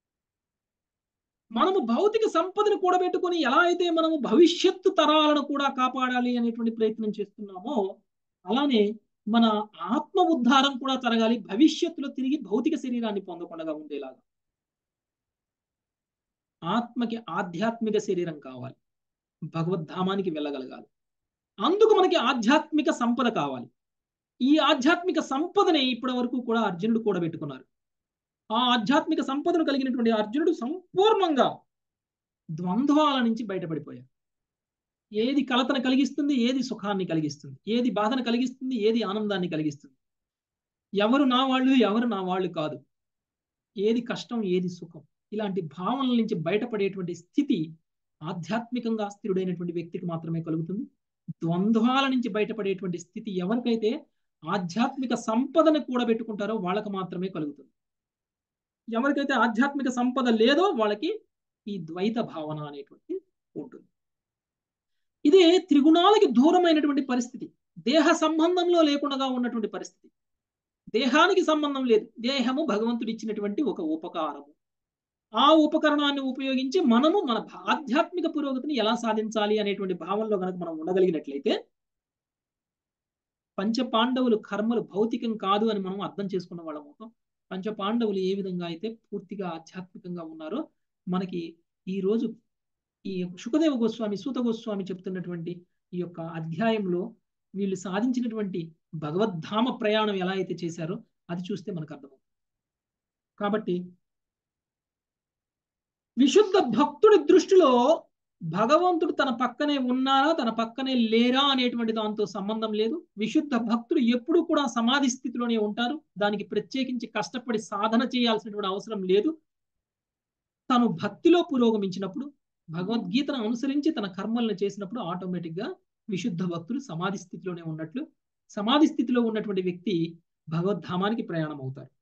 మనము భౌతిక సంపదను కూడబెట్టుకొని ఎలా అయితే మనము భవిష్యత్తు తరాలను కూడా కాపాడాలి అనేటువంటి ప్రయత్నం చేస్తున్నామో అలానే మన ఆత్మ ఉద్ధారం కూడా జరగాలి భవిష్యత్తులో తిరిగి భౌతిక శరీరాన్ని పొందకుండా ఉండేలాగా ఆత్మకి ఆధ్యాత్మిక శరీరం కావాలి భగవద్ధామానికి వెళ్ళగలగాలి అందుకు మనకి ఆధ్యాత్మిక సంపద కావాలి ఈ ఆధ్యాత్మిక సంపదని ఇప్పటి వరకు కూడా అర్జునుడు కూడా పెట్టుకున్నారు ఆ ఆధ్యాత్మిక సంపదను కలిగినటువంటి అర్జునుడు సంపూర్ణంగా ద్వంద్వాల నుంచి బయటపడిపోయారు ఏది కలతను కలిగిస్తుంది ఏది సుఖాన్ని కలిగిస్తుంది ఏది బాధను కలిగిస్తుంది ఏది ఆనందాన్ని కలిగిస్తుంది ఎవరు నా వాళ్ళు ఎవరు నా వాళ్ళు కాదు ఏది కష్టం ఏది సుఖం ఇలాంటి భావనల నుంచి బయటపడేటువంటి స్థితి ఆధ్యాత్మికంగా స్థిరుడైనటువంటి వ్యక్తికి మాత్రమే కలుగుతుంది ద్వంద్వాల నుంచి బయటపడేటువంటి స్థితి ఎవరికైతే ఆధ్యాత్మిక సంపదను కూడబెట్టుకుంటారో వాళ్ళకి మాత్రమే కలుగుతుంది ఎవరికైతే ఆధ్యాత్మిక సంపద లేదో వాళ్ళకి ఈ ద్వైత భావన అనేటువంటి ఉంటుంది ఇదే త్రిగుణాలకి దూరమైనటువంటి పరిస్థితి దేహ సంబంధంలో లేకుండా ఉన్నటువంటి పరిస్థితి దేహానికి సంబంధం లేదు దేహము భగవంతుడు ఇచ్చినటువంటి ఒక ఉపకారము ఆ ఉపకరణాన్ని ఉపయోగించి మనము మన ఆధ్యాత్మిక పురోగతిని ఎలా సాధించాలి అనేటువంటి భావంలో కనుక మనం ఉండగలిగినట్లయితే పంచ పాండవులు కర్మలు భౌతికం కాదు అని మనం అర్థం చేసుకున్న వాళ్ళం అవుతాం పంచ పాండవులు ఏ విధంగా అయితే పూర్తిగా ఆధ్యాత్మికంగా ఉన్నారో మనకి ఈ రోజు ఈ సుఖదేవ గోస్వామి సూత గోస్వామి చెప్తున్నటువంటి ఈ యొక్క అధ్యాయంలో వీళ్ళు సాధించినటువంటి భగవద్ధామ ప్రయాణం ఎలా అయితే చేశారో అది చూస్తే మనకు అర్థమవుతుంది కాబట్టి విశుద్ధ భక్తుడి దృష్టిలో భగవంతుడు తన పక్కనే ఉన్నారా తన పక్కనే లేరా అనేటువంటి దాంతో సంబంధం లేదు విశుద్ధ భక్తుడు ఎప్పుడు కూడా సమాధి స్థితిలోనే ఉంటారు దానికి ప్రత్యేకించి కష్టపడి సాధన చేయాల్సినటువంటి అవసరం లేదు తను భక్తిలో పురోగమించినప్పుడు భగవద్గీతను అనుసరించి తన కర్మలను చేసినప్పుడు ఆటోమేటిక్ గా విశుద్ధ భక్తులు సమాధి స్థితిలోనే ఉన్నట్లు సమాధి స్థితిలో ఉన్నటువంటి వ్యక్తి భగవద్ధామానికి ప్రయాణం అవుతారు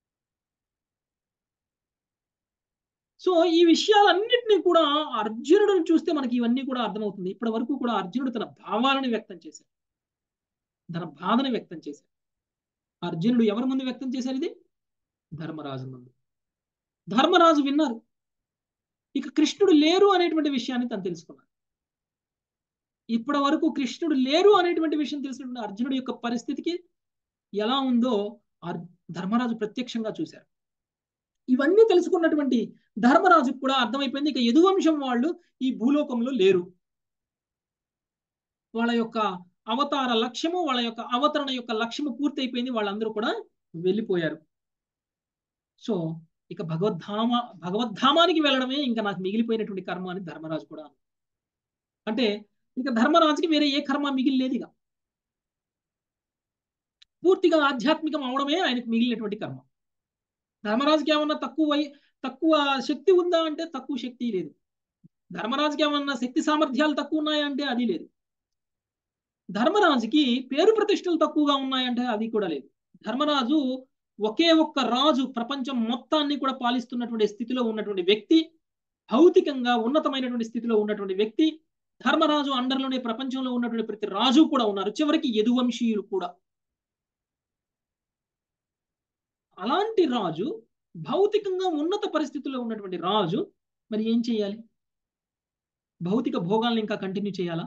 సో ఈ విషయాలన్నింటినీ కూడా అర్జునుడిని చూస్తే మనకి ఇవన్నీ కూడా అర్థమవుతుంది ఇప్పటి వరకు కూడా అర్జునుడు తన భావాలను వ్యక్తం చేశాడు తన బాధను వ్యక్తం చేశాడు అర్జునుడు ఎవరి ముందు వ్యక్తం చేశారు ఇది ధర్మరాజు ముందు ధర్మరాజు విన్నారు ఇక కృష్ణుడు లేరు అనేటువంటి విషయాన్ని తను తెలుసుకున్నాడు ఇప్పటి వరకు కృష్ణుడు లేరు అనేటువంటి విషయం తెలిసినటువంటి అర్జునుడి యొక్క పరిస్థితికి ఎలా ఉందో ధర్మరాజు ప్రత్యక్షంగా చూశారు ఇవన్నీ తెలుసుకున్నటువంటి ధర్మరాజుకు కూడా అర్థమైపోయింది ఇక యదువంశం వాళ్ళు ఈ భూలోకంలో లేరు వాళ్ళ యొక్క అవతార లక్ష్యము వాళ్ళ యొక్క అవతరణ యొక్క లక్ష్యము పూర్తయిపోయింది వాళ్ళందరూ కూడా వెళ్ళిపోయారు సో ఇక భగవద్ధామ భగవద్ధామానికి వెళ్ళడమే ఇంకా నాకు మిగిలిపోయినటువంటి కర్మ అని ధర్మరాజు కూడా అంటే ఇక ధర్మరాజుకి వేరే ఏ కర్మ మిగిలిలేదు ఇక పూర్తిగా ఆధ్యాత్మికం అవడమే ఆయనకు మిగిలినటువంటి కర్మ ధర్మరాజుకి ఏమన్నా తక్కువ తక్కువ శక్తి ఉందా అంటే తక్కువ శక్తి లేదు ధర్మరాజుకి ఏమన్నా శక్తి సామర్థ్యాలు తక్కువ ఉన్నాయా అంటే అది లేదు ధర్మరాజుకి పేరు ప్రతిష్టలు తక్కువగా ఉన్నాయంటే అది కూడా లేదు ధర్మరాజు ఒకే ఒక్క రాజు ప్రపంచం మొత్తాన్ని కూడా పాలిస్తున్నటువంటి స్థితిలో ఉన్నటువంటి వ్యక్తి భౌతికంగా ఉన్నతమైనటువంటి స్థితిలో ఉన్నటువంటి వ్యక్తి ధర్మరాజు అండర్లోనే ప్రపంచంలో ఉన్నటువంటి ప్రతి రాజు కూడా ఉన్నారు చివరికి యదువంశీయులు కూడా అలాంటి రాజు భౌతికంగా ఉన్నత పరిస్థితుల్లో ఉన్నటువంటి రాజు మరి ఏం చేయాలి భౌతిక భోగాలను ఇంకా కంటిన్యూ చేయాలా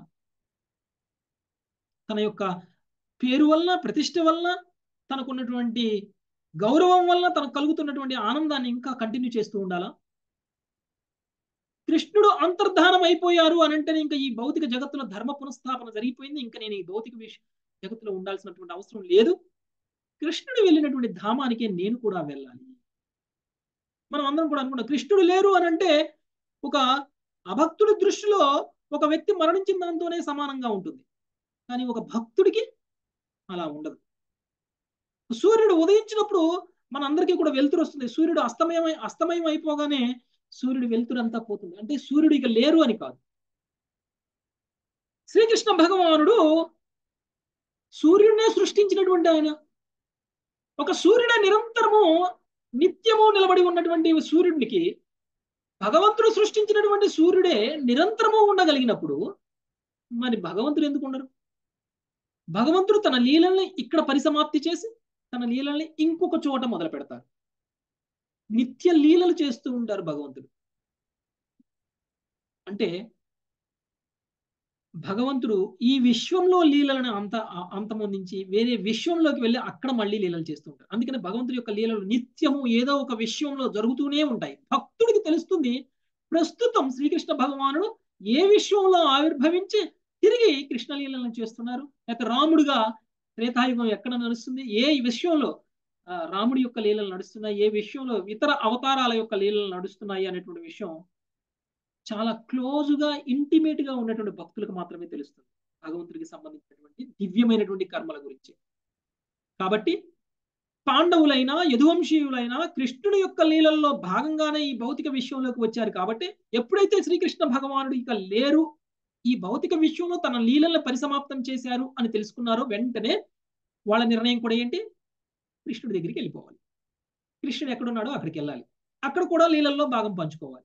తన యొక్క పేరు వల్ల ప్రతిష్ట వల్ల తనకున్నటువంటి గౌరవం వల్ల తనకు కలుగుతున్నటువంటి ఆనందాన్ని ఇంకా కంటిన్యూ చేస్తూ ఉండాలా కృష్ణుడు అంతర్ధానం అయిపోయారు అని అంటే ఇంకా ఈ భౌతిక జగత్తులో ధర్మ పునఃస్థాపన జరిగిపోయింది ఇంకా నేను ఈ భౌతిక విష జగత్తులో ఉండాల్సినటువంటి అవసరం లేదు కృష్ణుడు వెళ్ళినటువంటి ధామానికే నేను కూడా వెళ్ళాలి మనం అందరం కూడా అనుకుంటాం కృష్ణుడు లేరు అని అంటే ఒక అభక్తుడి దృష్టిలో ఒక వ్యక్తి మరణించిన దాంతోనే సమానంగా ఉంటుంది కానీ ఒక భక్తుడికి అలా ఉండదు సూర్యుడు ఉదయించినప్పుడు మన అందరికీ కూడా వెలుతురు వస్తుంది సూర్యుడు అస్తమయం అస్తమయం అయిపోగానే సూర్యుడు వెలుతురు అంతా పోతుంది అంటే సూర్యుడు ఇక లేరు అని కాదు శ్రీకృష్ణ భగవానుడు సూర్యుడినే సృష్టించినటువంటి ఆయన ఒక సూర్యుడే నిరంతరము నిత్యము నిలబడి ఉన్నటువంటి సూర్యుడికి భగవంతుడు సృష్టించినటువంటి సూర్యుడే నిరంతరము ఉండగలిగినప్పుడు మరి భగవంతుడు ఎందుకు ఉండరు భగవంతుడు తన లీలల్ని ఇక్కడ పరిసమాప్తి చేసి తన లీలల్ని ఇంకొక చోట మొదలు పెడతారు నిత్య లీలలు చేస్తూ ఉంటారు భగవంతుడు అంటే భగవంతుడు ఈ విశ్వంలో లీలలను అంత అంతమొందించి వేరే విశ్వంలోకి వెళ్ళి అక్కడ మళ్ళీ లీలలు చేస్తూ ఉంటారు అందుకని భగవంతుడి యొక్క లీలలు నిత్యము ఏదో ఒక విశ్వంలో జరుగుతూనే ఉంటాయి భక్తుడికి తెలుస్తుంది ప్రస్తుతం శ్రీకృష్ణ భగవానుడు ఏ విశ్వంలో ఆవిర్భవించి తిరిగి కృష్ణ లీలలను చేస్తున్నారు లేక రాముడుగా త్రేతాయుగం ఎక్కడ నడుస్తుంది ఏ విశ్వంలో రాముడి యొక్క లీలలు నడుస్తున్నాయి ఏ విషయంలో ఇతర అవతారాల యొక్క లీలలు నడుస్తున్నాయి అనేటువంటి విషయం చాలా క్లోజ్గా ఇంటిమేట్గా ఉన్నటువంటి భక్తులకు మాత్రమే తెలుస్తుంది భగవంతుడికి సంబంధించినటువంటి దివ్యమైనటువంటి కర్మల గురించి కాబట్టి పాండవులైనా యదువంశీయులైనా కృష్ణుడి యొక్క లీలల్లో భాగంగానే ఈ భౌతిక విషయంలోకి వచ్చారు కాబట్టి ఎప్పుడైతే శ్రీకృష్ణ భగవానుడు ఇక లేరు ఈ భౌతిక విషయంలో తన లీలలను పరిసమాప్తం చేశారు అని తెలుసుకున్నారో వెంటనే వాళ్ళ నిర్ణయం కూడా ఏంటి కృష్ణుడి దగ్గరికి వెళ్ళిపోవాలి కృష్ణుడు ఎక్కడున్నాడో అక్కడికి వెళ్ళాలి అక్కడ కూడా లీలల్లో భాగం పంచుకోవాలి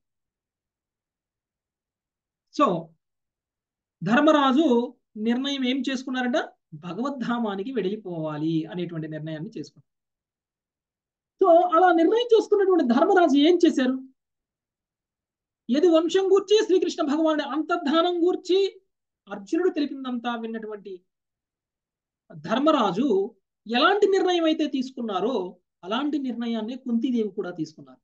సో ధర్మరాజు నిర్ణయం ఏం చేసుకున్నారంట భగవద్ధామానికి వెళ్ళిపోవాలి అనేటువంటి నిర్ణయాన్ని చేసుకున్నారు సో అలా నిర్ణయం చేసుకున్నటువంటి ధర్మరాజు ఏం చేశారు ఏది వంశం గూర్చి శ్రీకృష్ణ భగవానుడి అంతర్ధానం గూర్చి అర్జునుడు తెలిపిందంతా విన్నటువంటి ధర్మరాజు ఎలాంటి నిర్ణయం అయితే తీసుకున్నారో అలాంటి నిర్ణయాన్ని కుంతీదేవి కూడా తీసుకున్నారు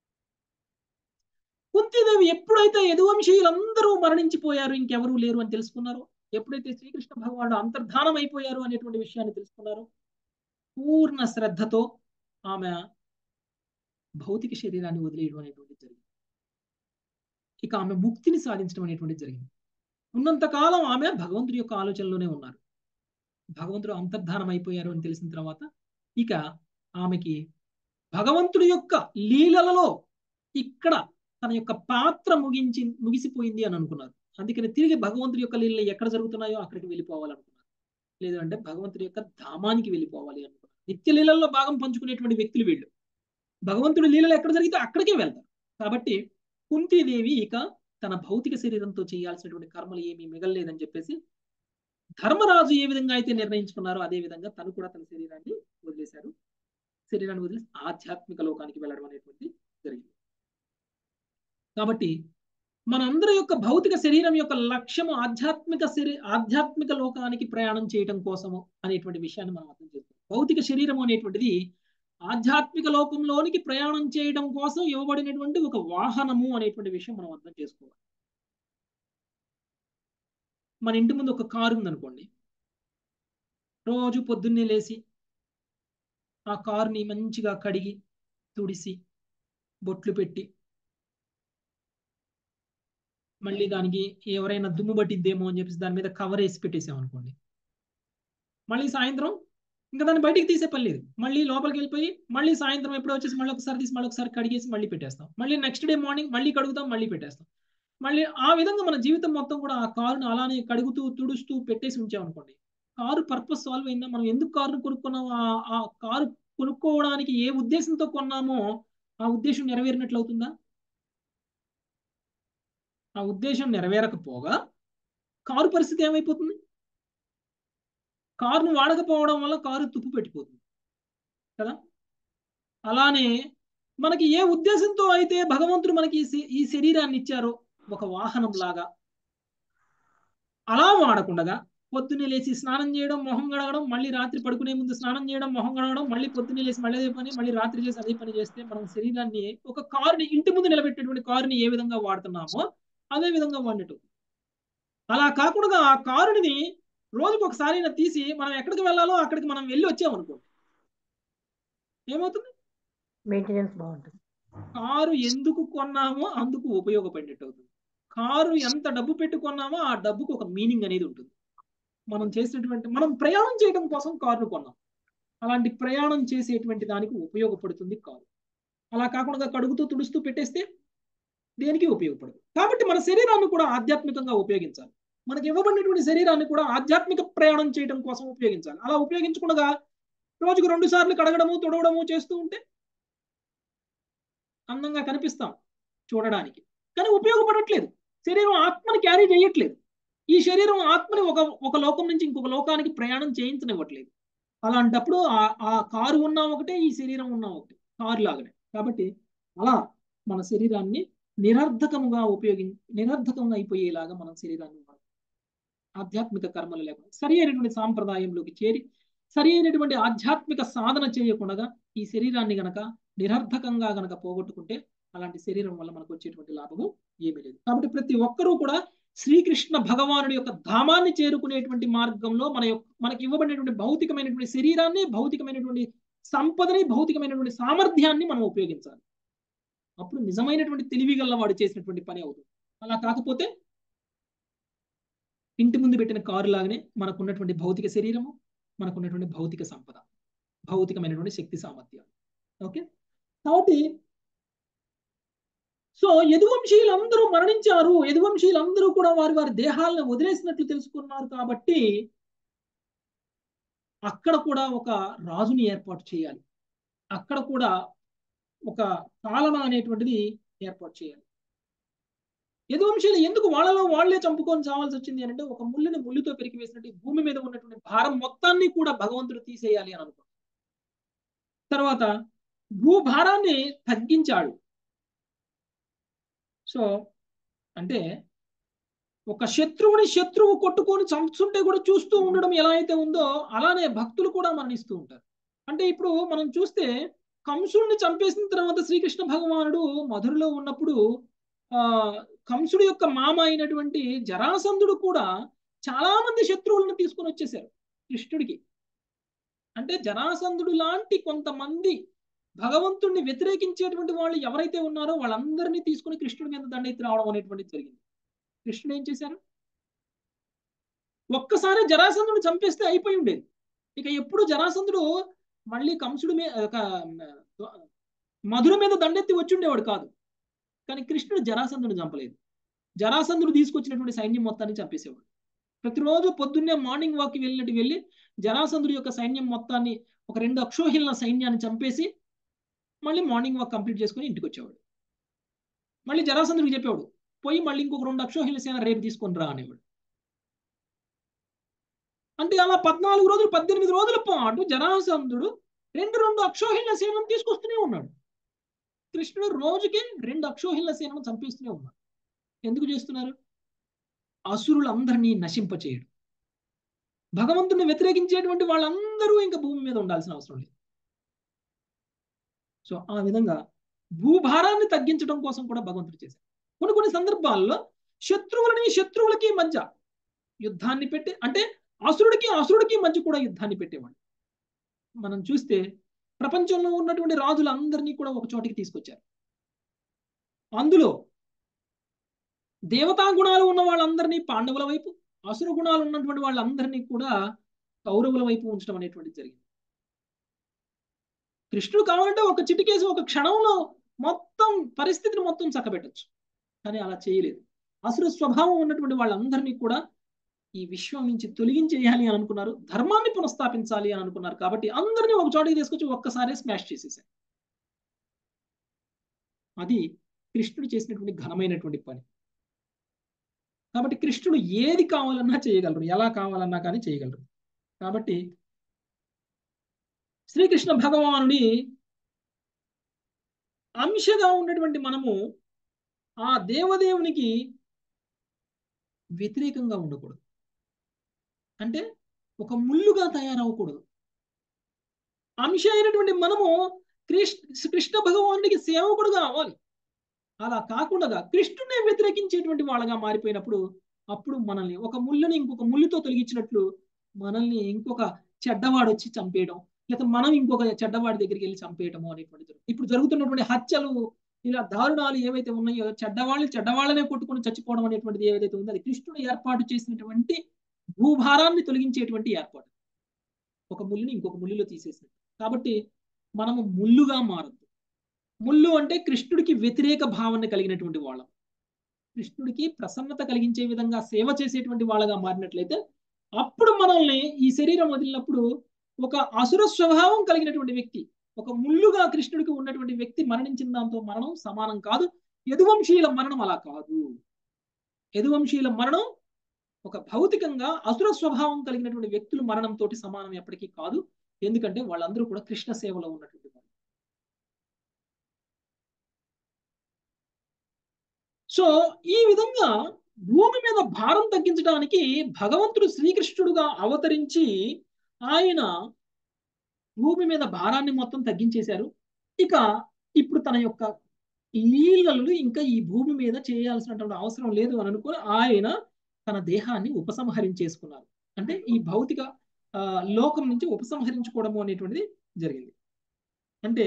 కుంతీదేవి ఎప్పుడైతే యదువంశీయులందరూ మరణించిపోయారు ఇంకెవరూ లేరు అని తెలుసుకున్నారో ఎప్పుడైతే శ్రీకృష్ణ భగవానుడు అంతర్ధానం అయిపోయారు అనేటువంటి విషయాన్ని తెలుసుకున్నారో పూర్ణ శ్రద్ధతో ఆమె భౌతిక శరీరాన్ని వదిలేయడం అనేటువంటి జరిగింది ఇక ఆమె ముక్తిని సాధించడం అనేటువంటిది జరిగింది ఉన్నంతకాలం ఆమె భగవంతుడి యొక్క ఆలోచనలోనే ఉన్నారు భగవంతుడు అంతర్ధానం అయిపోయారు అని తెలిసిన తర్వాత ఇక ఆమెకి భగవంతుడి యొక్క లీలలలో ఇక్కడ తన యొక్క పాత్ర ముగించి ముగిసిపోయింది అని అనుకున్నారు అందుకని తిరిగి భగవంతుడి యొక్క లీలలు ఎక్కడ జరుగుతున్నాయో అక్కడికి వెళ్ళిపోవాలనుకున్నారు లేదంటే భగవంతుడి యొక్క ధామానికి వెళ్ళిపోవాలి అనుకున్నారు నిత్య లీలల్లో భాగం పంచుకునేటువంటి వ్యక్తులు వీళ్ళు భగవంతుడి లీలలు ఎక్కడ జరిగితే అక్కడికే వెళ్తారు కాబట్టి కుంతీదేవి ఇక తన భౌతిక శరీరంతో చేయాల్సినటువంటి కర్మలు ఏమీ మిగలలేదని చెప్పేసి ధర్మరాజు ఏ విధంగా అయితే నిర్ణయించుకున్నారో అదే విధంగా తను కూడా తన శరీరాన్ని వదిలేశారు శరీరాన్ని వదిలేసి ఆధ్యాత్మిక లోకానికి వెళ్ళడం అనేటువంటి జరిగింది కాబట్టి మనందరి యొక్క భౌతిక శరీరం యొక్క లక్ష్యము ఆధ్యాత్మిక శరీ ఆధ్యాత్మిక లోకానికి ప్రయాణం చేయడం కోసము అనేటువంటి విషయాన్ని మనం అర్థం చేసుకోవాలి భౌతిక శరీరం అనేటువంటిది ఆధ్యాత్మిక లోకంలోనికి ప్రయాణం చేయడం కోసం ఇవ్వబడినటువంటి ఒక వాహనము అనేటువంటి విషయం మనం అర్థం చేసుకోవాలి మన ఇంటి ముందు ఒక కారు ఉందనుకోండి రోజు పొద్దున్నే లేచి ఆ కారుని మంచిగా కడిగి తుడిసి బొట్లు పెట్టి మళ్ళీ దానికి ఎవరైనా దుమ్ము పట్టిద్దేమో అని చెప్పేసి దాని మీద కవర్ వేసి పెట్టేసాం అనుకోండి మళ్ళీ సాయంత్రం ఇంకా దాన్ని బయటికి తీసే పని లేదు మళ్ళీ లోపలికి వెళ్ళిపోయి మళ్ళీ సాయంత్రం ఎప్పుడో వచ్చేసి మళ్ళీ ఒకసారి తీసి మళ్ళీ ఒకసారి కడిగేసి మళ్ళీ పెట్టేస్తాం మళ్ళీ నెక్స్ట్ డే మార్నింగ్ మళ్ళీ కడుగుతాం మళ్ళీ పెట్టేస్తాం మళ్ళీ ఆ విధంగా మన జీవితం మొత్తం కూడా ఆ కారును అలానే కడుగుతూ తుడుస్తూ పెట్టేసి ఉంచామనుకోండి కారు పర్పస్ సాల్వ్ అయిందా మనం ఎందుకు కారును కొనుక్కున్నామో ఆ కారు కొనుక్కోవడానికి ఏ ఉద్దేశంతో కొన్నామో ఆ ఉద్దేశం నెరవేరినట్లు అవుతుందా ఆ ఉద్దేశం నెరవేరకపోగా కారు పరిస్థితి ఏమైపోతుంది కారును వాడకపోవడం వల్ల కారు తుప్పు పెట్టిపోతుంది కదా అలానే మనకి ఏ ఉద్దేశంతో అయితే భగవంతుడు మనకి ఈ శరీరాన్ని ఇచ్చారో ఒక వాహనం లాగా అలా వాడకుండా పొద్దున్నే లేచి స్నానం చేయడం మొహం గడగడం మళ్ళీ రాత్రి పడుకునే ముందు స్నానం చేయడం మొహం గడగడం మళ్ళీ పొద్దున్నే లేచి మళ్ళీ అదే పని మళ్ళీ రాత్రి చేసి అదే పని చేస్తే మనం శరీరాన్ని ఒక కారుని ఇంటి ముందు నిలబెట్టేటువంటి కారుని ఏ విధంగా వాడుతున్నామో అదే విధంగా వాడినట్టు అలా కాకుండా ఆ కారుని రోజుకు ఒకసారి తీసి మనం ఎక్కడికి వెళ్ళాలో అక్కడికి మనం వెళ్ళి వచ్చామనుకోండి ఏమవుతుంది మెయింటెనెన్స్ బాగుంటుంది కారు ఎందుకు కొన్నామో అందుకు ఉపయోగపడినట్టు అవుతుంది కారు ఎంత డబ్బు పెట్టుకున్నామో ఆ డబ్బుకు ఒక మీనింగ్ అనేది ఉంటుంది మనం చేసినటువంటి మనం ప్రయాణం చేయడం కోసం కారును కొన్నాం అలాంటి ప్రయాణం చేసేటువంటి దానికి ఉపయోగపడుతుంది కారు అలా కాకుండా కడుగుతూ తుడుస్తూ పెట్టేస్తే దేనికి ఉపయోగపడదు కాబట్టి మన శరీరాన్ని కూడా ఆధ్యాత్మికంగా ఉపయోగించాలి మనకి ఇవ్వబడినటువంటి శరీరాన్ని కూడా ఆధ్యాత్మిక ప్రయాణం చేయడం కోసం ఉపయోగించాలి అలా ఉపయోగించకుండా రోజుకు రెండు సార్లు కడగడము తుడవడము చేస్తూ ఉంటే అందంగా కనిపిస్తాం చూడడానికి కానీ ఉపయోగపడట్లేదు శరీరం ఆత్మని క్యారీ చేయట్లేదు ఈ శరీరం ఆత్మని ఒక ఒక లోకం నుంచి ఇంకొక లోకానికి ప్రయాణం చేయించనివ్వట్లేదు అలాంటప్పుడు ఆ కారు ఉన్నా ఒకటే ఈ శరీరం ఉన్నా ఒకటే కారు లాగానే కాబట్టి అలా మన శరీరాన్ని నిరర్ధకముగా ఉపయోగి నిరర్ధకంగా అయిపోయేలాగా మనం శరీరాన్ని ఆధ్యాత్మిక కర్మలు లేకుండా సరి అయినటువంటి సాంప్రదాయంలోకి చేరి సరి అయినటువంటి ఆధ్యాత్మిక సాధన చేయకుండా ఈ శరీరాన్ని గనక నిరర్ధకంగా గనక పోగొట్టుకుంటే అలాంటి శరీరం వల్ల మనకు వచ్చేటువంటి లాభము ఏమీ లేదు కాబట్టి ప్రతి ఒక్కరూ కూడా శ్రీకృష్ణ భగవానుడి యొక్క ధామాన్ని చేరుకునేటువంటి మార్గంలో మన యొక్క మనకి ఇవ్వబడినటువంటి భౌతికమైనటువంటి శరీరాన్ని భౌతికమైనటువంటి సంపదని భౌతికమైనటువంటి సామర్థ్యాన్ని మనం ఉపయోగించాలి అప్పుడు నిజమైనటువంటి తెలివి గల్ల వాడు చేసినటువంటి పని అవుతుంది అలా కాకపోతే ఇంటి ముందు పెట్టిన కారు లాగానే మనకున్నటువంటి భౌతిక శరీరము మనకున్నటువంటి భౌతిక సంపద భౌతికమైనటువంటి శక్తి సామర్థ్యాలు ఓకే కాబట్టి సో యదువంశీయులందరూ మరణించారు యదువంశీయులందరూ కూడా వారి వారి దేహాలను వదిలేసినట్లు తెలుసుకున్నారు కాబట్టి అక్కడ కూడా ఒక రాజుని ఏర్పాటు చేయాలి అక్కడ కూడా ఒక పాలన అనేటువంటిది ఏర్పాటు చేయాలి యదువంశీయులు ఎందుకు వాళ్ళలో వాళ్లే చంపుకొని చావాల్సి వచ్చింది అంటే ఒక ముళ్ళని ముళ్ళుతో పెరిగి వేసినట్టు భూమి మీద ఉన్నటువంటి భారం మొత్తాన్ని కూడా భగవంతుడు తీసేయాలి అని అనుకో తర్వాత భూభారాన్ని తగ్గించాడు సో అంటే ఒక శత్రువుని శత్రువు కొట్టుకొని చంపుతుంటే కూడా చూస్తూ ఉండడం ఎలా అయితే ఉందో అలానే భక్తులు కూడా మరణిస్తూ ఉంటారు అంటే ఇప్పుడు మనం చూస్తే కంసుడిని చంపేసిన తర్వాత శ్రీకృష్ణ భగవానుడు మధురలో ఉన్నప్పుడు ఆ కంసుడు యొక్క మామ అయినటువంటి జరాసంధుడు కూడా చాలా మంది శత్రువులను తీసుకొని వచ్చేసారు కృష్ణుడికి అంటే జరాసంధుడు లాంటి కొంతమంది భగవంతుడిని వ్యతిరేకించేటువంటి వాళ్ళు ఎవరైతే ఉన్నారో వాళ్ళందరినీ తీసుకుని కృష్ణుడి మీద దండెత్తి రావడం అనేటువంటిది జరిగింది కృష్ణుడు ఏం చేశారు ఒక్కసారి జరాసంధుడు చంపేస్తే అయిపోయి ఉండేది ఇక ఎప్పుడు జరాసంధుడు మళ్ళీ కంసుడి మీద మధుర మీద దండెత్తి వచ్చి ఉండేవాడు కాదు కానీ కృష్ణుడు జరాసంధుడు చంపలేదు జరాసంధుడు తీసుకొచ్చినటువంటి సైన్యం మొత్తాన్ని చంపేసేవాడు ప్రతిరోజు పొద్దున్నే మార్నింగ్ వాక్కి వెళ్ళినట్టు వెళ్ళి జరాసంధుడి యొక్క సైన్యం మొత్తాన్ని ఒక రెండు అక్షోహిల సైన్యాన్ని చంపేసి మళ్ళీ మార్నింగ్ వాక్ కంప్లీట్ చేసుకుని ఇంటికి వచ్చేవాడు మళ్ళీ జరాసంధుడికి చెప్పేవాడు పోయి మళ్ళీ ఇంకొక రెండు అక్షోహిల సేన రేపు తీసుకొని రా అనేవాడు అంటే అలా పద్నాలుగు రోజులు పద్దెనిమిది రోజుల పాటు జరాసంధుడు రెండు రెండు అక్షోహిల సేనను తీసుకొస్తూనే ఉన్నాడు కృష్ణుడు రోజుకి రెండు అక్షోహిల సేనను చంపేస్తూనే ఉన్నాడు ఎందుకు చేస్తున్నారు అసురులందరినీ నశింపచేయడు భగవంతుని వ్యతిరేకించేటువంటి వాళ్ళందరూ ఇంకా భూమి మీద ఉండాల్సిన అవసరం లేదు సో ఆ విధంగా భూభారాన్ని తగ్గించడం కోసం కూడా భగవంతుడు చేశారు కొన్ని కొన్ని సందర్భాల్లో శత్రువులని శత్రువులకి మధ్య యుద్ధాన్ని పెట్టి అంటే అసురుడికి అసురుడికి మధ్య కూడా యుద్ధాన్ని పెట్టేవాడు మనం చూస్తే ప్రపంచంలో ఉన్నటువంటి రాజులందరినీ కూడా ఒక చోటికి తీసుకొచ్చారు అందులో దేవతా గుణాలు ఉన్న వాళ్ళందరినీ పాండవుల వైపు అసుర గుణాలు ఉన్నటువంటి వాళ్ళందరినీ కూడా కౌరవుల వైపు ఉంచడం అనేటువంటిది జరిగింది కృష్ణుడు కావాలంటే ఒక చిటికేసి ఒక క్షణంలో మొత్తం పరిస్థితిని మొత్తం చక్కబెట్టచ్చు కానీ అలా చేయలేదు అసుర స్వభావం ఉన్నటువంటి వాళ్ళందరినీ కూడా ఈ విశ్వం నుంచి తొలగించేయాలి అని అనుకున్నారు ధర్మాన్ని పునఃస్థాపించాలి అని అనుకున్నారు కాబట్టి అందరినీ ఒక చోటికి తీసుకొచ్చి ఒక్కసారే స్మాష్ చేసేసారు అది కృష్ణుడు చేసినటువంటి ఘనమైనటువంటి పని కాబట్టి కృష్ణుడు ఏది కావాలన్నా చేయగలరు ఎలా కావాలన్నా కానీ చేయగలరు కాబట్టి శ్రీకృష్ణ భగవానుడి అంశగా ఉన్నటువంటి మనము ఆ దేవదేవునికి వ్యతిరేకంగా ఉండకూడదు అంటే ఒక ముళ్ళుగా తయారవ్వకూడదు అంశ అయినటువంటి మనము కృష్ణ కృష్ణ భగవానుడికి సేవకుడుగా అవ్వాలి అలా కాకుండా కృష్ణునే వ్యతిరేకించేటువంటి వాళ్ళగా మారిపోయినప్పుడు అప్పుడు మనల్ని ఒక ముళ్ళని ఇంకొక ముళ్ళుతో తొలగించినట్లు మనల్ని ఇంకొక చెడ్డవాడు వచ్చి చంపేయడం లేకపోతే మనం ఇంకొక చెడ్డవాడి దగ్గరికి వెళ్ళి చంపేయడము అనేటువంటి ఇప్పుడు జరుగుతున్నటువంటి హత్యలు ఇలా దారుణాలు ఏవైతే ఉన్నాయో చెడ్డవాళ్ళు చెడ్డవాళ్ళనే కొట్టుకుని చచ్చిపోవడం అనేటువంటిది ఏదైతే ఉందో అది కృష్ణుడు ఏర్పాటు చేసినటువంటి భూభారాన్ని తొలగించేటువంటి ఏర్పాటు ఒక ముళ్ళుని ఇంకొక ముళ్ళులో తీసేసినట్టు కాబట్టి మనము ముళ్ళుగా మారద్దు ముళ్ళు అంటే కృష్ణుడికి వ్యతిరేక భావన కలిగినటువంటి వాళ్ళం కృష్ణుడికి ప్రసన్నత కలిగించే విధంగా సేవ చేసేటువంటి వాళ్ళగా మారినట్లయితే అప్పుడు మనల్ని ఈ శరీరం వదిలినప్పుడు ఒక అసుర స్వభావం కలిగినటువంటి వ్యక్తి ఒక ముళ్ళుగా కృష్ణుడికి ఉన్నటువంటి వ్యక్తి మరణించిన దాంతో మరణం సమానం కాదు యదువంశీయుల మరణం అలా కాదు యదువంశీయుల మరణం ఒక భౌతికంగా అసుర స్వభావం కలిగినటువంటి వ్యక్తులు మరణంతో సమానం ఎప్పటికీ కాదు ఎందుకంటే వాళ్ళందరూ కూడా కృష్ణ సేవలో ఉన్నటువంటి వాళ్ళు సో ఈ విధంగా భూమి మీద భారం తగ్గించడానికి భగవంతుడు శ్రీకృష్ణుడుగా అవతరించి ఆయన భూమి మీద భారాన్ని మొత్తం తగ్గించేశారు ఇక ఇప్పుడు తన యొక్క లీలలు ఇంకా ఈ భూమి మీద చేయాల్సినటువంటి అవసరం లేదు అని అనుకుని ఆయన తన దేహాన్ని ఉపసంహరించేసుకున్నారు అంటే ఈ భౌతిక ఆ, లోకం నుంచి ఉపసంహరించుకోవడము అనేటువంటిది జరిగింది అంటే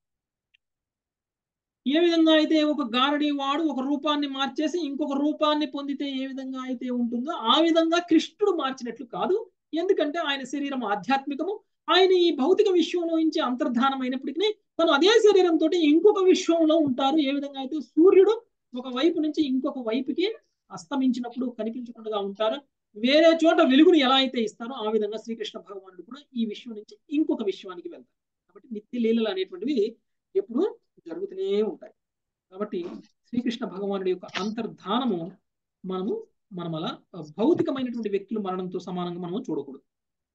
ఏ విధంగా అయితే ఒక గారడి వాడు ఒక రూపాన్ని మార్చేసి ఇంకొక రూపాన్ని పొందితే ఏ విధంగా అయితే ఉంటుందో ఆ విధంగా కృష్ణుడు మార్చినట్లు కాదు ఎందుకంటే ఆయన శరీరం ఆధ్యాత్మికము ఆయన ఈ భౌతిక విశ్వంలో నుంచి అంతర్ధానం అయినప్పటికీ తను అదే శరీరంతో ఇంకొక విశ్వంలో ఉంటారు ఏ విధంగా అయితే సూర్యుడు ఒక వైపు నుంచి ఇంకొక వైపుకి అస్తమించినప్పుడు కనిపించకుండా ఉంటారు వేరే చోట వెలుగును ఎలా అయితే ఇస్తారో ఆ విధంగా శ్రీకృష్ణ భగవానుడు కూడా ఈ విశ్వం నుంచి ఇంకొక విశ్వానికి వెళ్తారు కాబట్టి నిత్య లీలలు అనేటువంటివి ఎప్పుడు జరుగుతూనే ఉంటాయి కాబట్టి శ్రీకృష్ణ భగవానుడి యొక్క అంతర్ధానము మనము మనం అలా భౌతికమైనటువంటి వ్యక్తులు మరణంతో సమానంగా మనము చూడకూడదు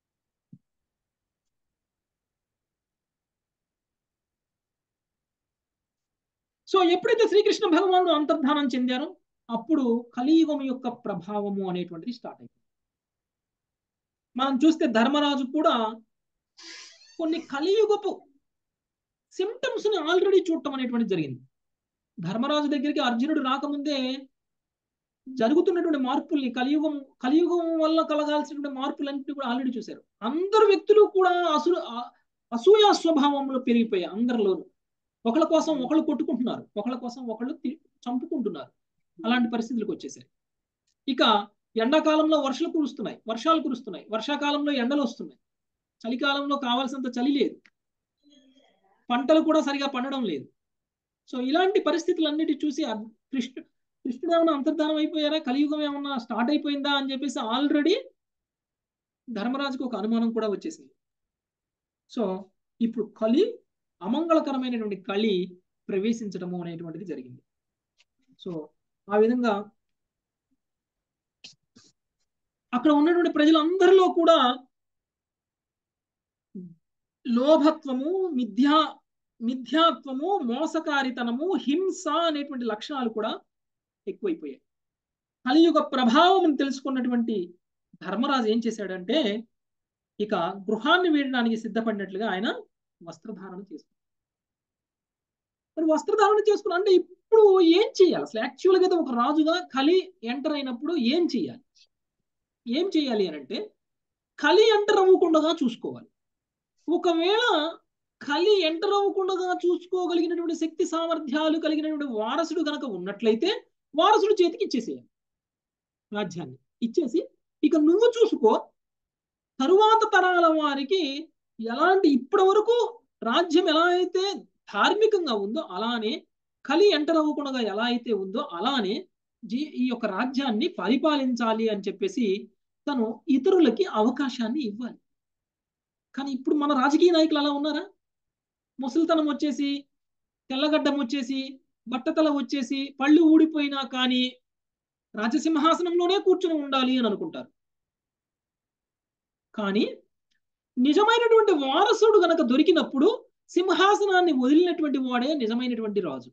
సో ఎప్పుడైతే శ్రీకృష్ణ భగవానుడు అంతర్ధానం చెందారో అప్పుడు కలియుగం యొక్క ప్రభావము అనేటువంటిది స్టార్ట్ అయింది మనం చూస్తే ధర్మరాజు కూడా కొన్ని కలియుగపు సిమ్టమ్స్ ని ఆల్రెడీ చూడటం అనేటువంటిది జరిగింది ధర్మరాజు దగ్గరికి అర్జునుడు రాకముందే జరుగుతున్నటువంటి మార్పుల్ని కలియుగం కలియుగం వల్ల కలగాల్సినటువంటి మార్పులన్నింటినీ కూడా ఆల్రెడీ చూశారు అందరు వ్యక్తులు కూడా అసలు అసూయ స్వభావంలో పెరిగిపోయాయి అందరిలోనూ ఒకళ్ళ కోసం ఒకళ్ళు కొట్టుకుంటున్నారు ఒకళ్ళ కోసం ఒకళ్ళు చంపుకుంటున్నారు అలాంటి పరిస్థితులకు వచ్చేసాయి ఇక ఎండాకాలంలో వర్షాలు కురుస్తున్నాయి వర్షాలు కురుస్తున్నాయి వర్షాకాలంలో ఎండలు వస్తున్నాయి చలికాలంలో కావాల్సినంత చలి లేదు పంటలు కూడా సరిగా పండడం లేదు సో ఇలాంటి పరిస్థితులన్నిటి చూసి కృష్ణు కృష్ణుడు ఏమైనా అంతర్ధానం అయిపోయారా కలియుగం ఏమన్నా స్టార్ట్ అయిపోయిందా అని చెప్పేసి ఆల్రెడీ ధర్మరాజుకు ఒక అనుమానం కూడా వచ్చేసింది సో ఇప్పుడు కలి అమంగళకరమైనటువంటి కళి ప్రవేశించడము అనేటువంటిది జరిగింది సో ఆ విధంగా అక్కడ ఉన్నటువంటి ప్రజలందరిలో కూడా లోభత్వము మిథ్యా మిథ్యాత్వము మోసకారితనము హింస అనేటువంటి లక్షణాలు కూడా ఎక్కువైపోయాయి కలియుగ ప్రభావం తెలుసుకున్నటువంటి ధర్మరాజు ఏం చేశాడంటే ఇక గృహాన్ని వీడడానికి సిద్ధపడినట్లుగా ఆయన వస్త్రధారణ చేసుకున్నాడు మరి వస్త్రధారణ చేసుకున్నా అంటే ఇప్పుడు ఏం చేయాలి అసలు యాక్చువల్గా అయితే ఒక రాజుగా కలి ఎంటర్ అయినప్పుడు ఏం చేయాలి ఏం చేయాలి అని అంటే కలి ఎంటర్ అవ్వకుండా చూసుకోవాలి ఒకవేళ కలి ఎంటర్ అవ్వకుండా చూసుకోగలిగినటువంటి శక్తి సామర్థ్యాలు కలిగినటువంటి వారసుడు కనుక ఉన్నట్లయితే వారసుడు చేతికి ఇచ్చేసేయాలి రాజ్యాన్ని ఇచ్చేసి ఇక నువ్వు చూసుకో తరువాత తరాల వారికి ఎలాంటి ఇప్పటి వరకు రాజ్యం ఎలా అయితే ధార్మికంగా ఉందో అలానే కలి ఎంటర్ అవ్వకుండా ఎలా అయితే ఉందో అలానే జీ ఈ యొక్క రాజ్యాన్ని పరిపాలించాలి అని చెప్పేసి తను ఇతరులకి అవకాశాన్ని ఇవ్వాలి కానీ ఇప్పుడు మన రాజకీయ నాయకులు అలా ఉన్నారా ముసలితనం వచ్చేసి తెల్లగడ్డం వచ్చేసి బట్టతల వచ్చేసి పళ్ళు ఊడిపోయినా కానీ రాజసింహాసనంలోనే కూర్చుని ఉండాలి అని అనుకుంటారు కానీ నిజమైనటువంటి వారసుడు గనక దొరికినప్పుడు సింహాసనాన్ని వదిలినటువంటి వాడే నిజమైనటువంటి రాజు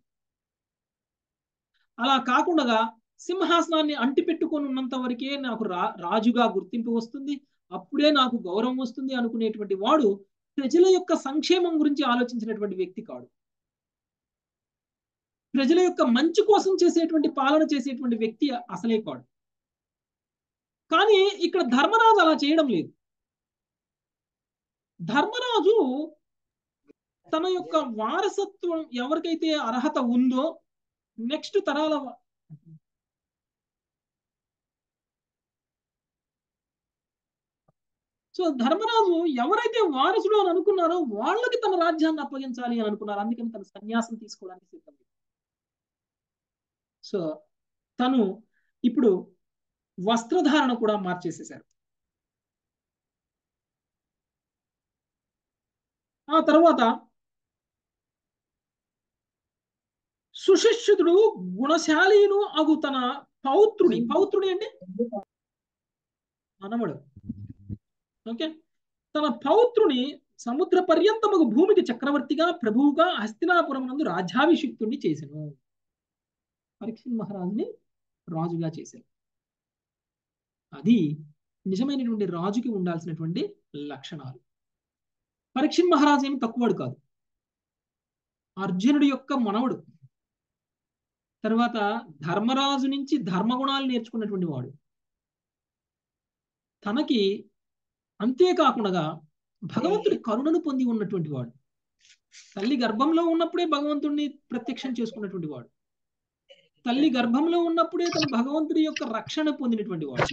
అలా కాకుండా సింహాసనాన్ని అంటిపెట్టుకొని ఉన్నంత వరకే నాకు రా రాజుగా గుర్తింపు వస్తుంది అప్పుడే నాకు గౌరవం వస్తుంది అనుకునేటువంటి వాడు ప్రజల యొక్క సంక్షేమం గురించి ఆలోచించినటువంటి వ్యక్తి కాడు ప్రజల యొక్క మంచి కోసం చేసేటువంటి పాలన చేసేటువంటి వ్యక్తి అసలే కాడు కానీ ఇక్కడ ధర్మరాజు అలా చేయడం లేదు ధర్మరాజు తన యొక్క వారసత్వం ఎవరికైతే అర్హత ఉందో నెక్స్ట్ తరాల సో ధర్మరాజు ఎవరైతే వారసుడు అని అనుకున్నారో వాళ్ళకి తన రాజ్యాన్ని అప్పగించాలి అని అనుకున్నారు అందుకని తన సన్యాసం తీసుకోవడానికి సిద్ధం సో తను ఇప్పుడు వస్త్రధారణ కూడా మార్చేసేశారు ఆ తర్వాత సుశిక్షితుడు గుణశాలీను అగు తన పౌత్రుడి పౌత్రుడి అంటే మనవడు ఓకే తన పౌత్రుని సముద్ర పర్యంతముకు భూమికి చక్రవర్తిగా ప్రభువుగా హస్తినాపురం నందు రాజ్యాభిషిక్తుడిని చేసెను పరీక్ష మహారాజుని రాజుగా చేశారు అది నిజమైనటువంటి రాజుకి ఉండాల్సినటువంటి లక్షణాలు పరీక్షణ్ మహారాజు ఏమి తక్కువడు కాదు అర్జునుడి యొక్క మనవడు తర్వాత ధర్మరాజు నుంచి ధర్మగుణాలు నేర్చుకున్నటువంటి వాడు తనకి అంతేకాకుండా భగవంతుడి కరుణను పొంది ఉన్నటువంటి వాడు తల్లి గర్భంలో ఉన్నప్పుడే భగవంతుడిని ప్రత్యక్షం చేసుకున్నటువంటి వాడు తల్లి గర్భంలో ఉన్నప్పుడే తన భగవంతుడి యొక్క రక్షణ పొందినటువంటి వాడు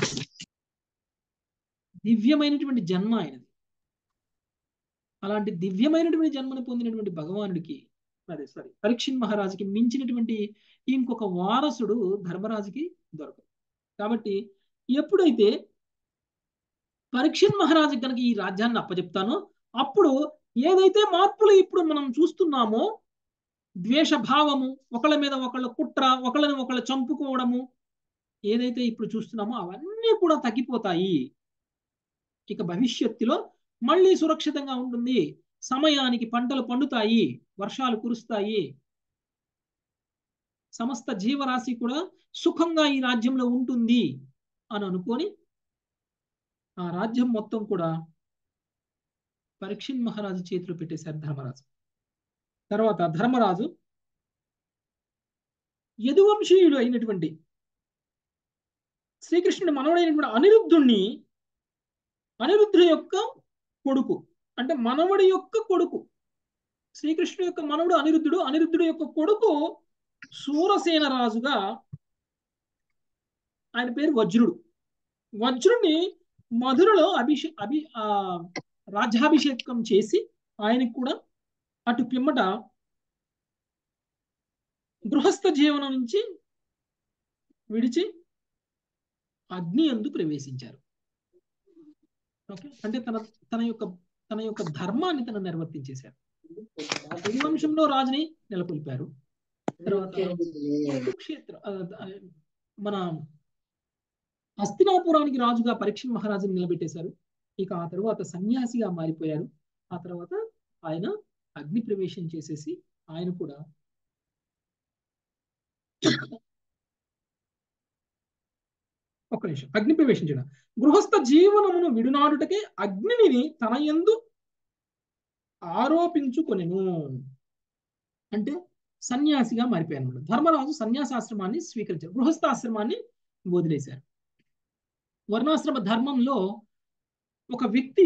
దివ్యమైనటువంటి జన్మ ఆయనది అలాంటి దివ్యమైనటువంటి జన్మను పొందినటువంటి భగవానుడికి అదే సారీ పరీక్షణ్ మహారాజుకి మించినటువంటి ఇంకొక వారసుడు ధర్మరాజుకి దొరకదు కాబట్టి ఎప్పుడైతే పరీక్షణ్ మహారాజుకి కనుక ఈ రాజ్యాన్ని అప్పచెప్తానో అప్పుడు ఏదైతే మార్పులు ఇప్పుడు మనం చూస్తున్నామో ద్వేష భావము ఒకళ్ళ మీద ఒకళ్ళ కుట్ర ఒకళ్ళని ఒకళ్ళ చంపుకోవడము ఏదైతే ఇప్పుడు చూస్తున్నామో అవన్నీ కూడా తగ్గిపోతాయి ఇక భవిష్యత్తులో మళ్ళీ సురక్షితంగా ఉంటుంది సమయానికి పంటలు పండుతాయి వర్షాలు కురుస్తాయి సమస్త జీవరాశి కూడా సుఖంగా ఈ రాజ్యంలో ఉంటుంది అని అనుకొని ఆ రాజ్యం మొత్తం కూడా పరీక్షణ్ మహారాజు చేతిలో పెట్టేశారు ధర్మరాజు తర్వాత ధర్మరాజు యదువంశీయుడు అయినటువంటి శ్రీకృష్ణుడి మనవడైనటువంటి అనిరుద్ధుణ్ణి అనిరుద్ధుడి యొక్క కొడుకు అంటే మనవడి యొక్క కొడుకు శ్రీకృష్ణుడు యొక్క మనవుడు అనిరుద్ధుడు అనిరుద్ధుడు యొక్క కొడుకు సూరసేన రాజుగా ఆయన పేరు వజ్రుడు వజ్రుడిని మధురలో అభిషే అభి ఆ రాజ్యాభిషేకం చేసి ఆయనకు కూడా అటు పిమ్మట గృహస్థ జీవనం నుంచి విడిచి అగ్ని అందు ప్రవేశించారు ఓకే అంటే తన తన యొక్క తన యొక్క ధర్మాన్ని తను నిర్వర్తించేశారు వంశంలో రాజుని నెలకొల్పారు తర్వాత కురుక్షేత్ర మన హస్తినాపురానికి రాజుగా పరీక్ష మహారాజుని నిలబెట్టేశారు ఇక ఆ తర్వాత సన్యాసిగా మారిపోయారు ఆ తర్వాత ఆయన అగ్ని ప్రవేశం చేసేసి ఆయన కూడా ఒక్క నిమిషం అగ్ని ప్రవేశించడం గృహస్థ జీవనమును విడునాడుటకే అగ్నిని తన ఎందు ఆరోపించుకొనెను అంటే సన్యాసిగా మారిపోయారు ధర్మరాజు సన్యాసాశ్రమాన్ని స్వీకరించారు గృహస్థాశ్రమాన్ని వదిలేశారు వర్ణాశ్రమ ధర్మంలో ఒక వ్యక్తి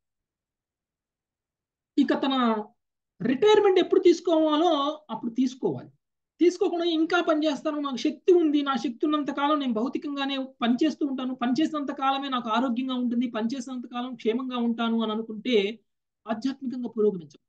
ఇక తన రిటైర్మెంట్ ఎప్పుడు తీసుకోవాలో అప్పుడు తీసుకోవాలి తీసుకోకుండా ఇంకా పనిచేస్తాను నాకు శక్తి ఉంది నా శక్తి ఉన్నంత కాలం నేను భౌతికంగానే పనిచేస్తూ ఉంటాను పనిచేసినంత కాలమే నాకు ఆరోగ్యంగా ఉంటుంది పనిచేసినంత కాలం క్షేమంగా ఉంటాను అని అనుకుంటే ఆధ్యాత్మికంగా పురోగమించం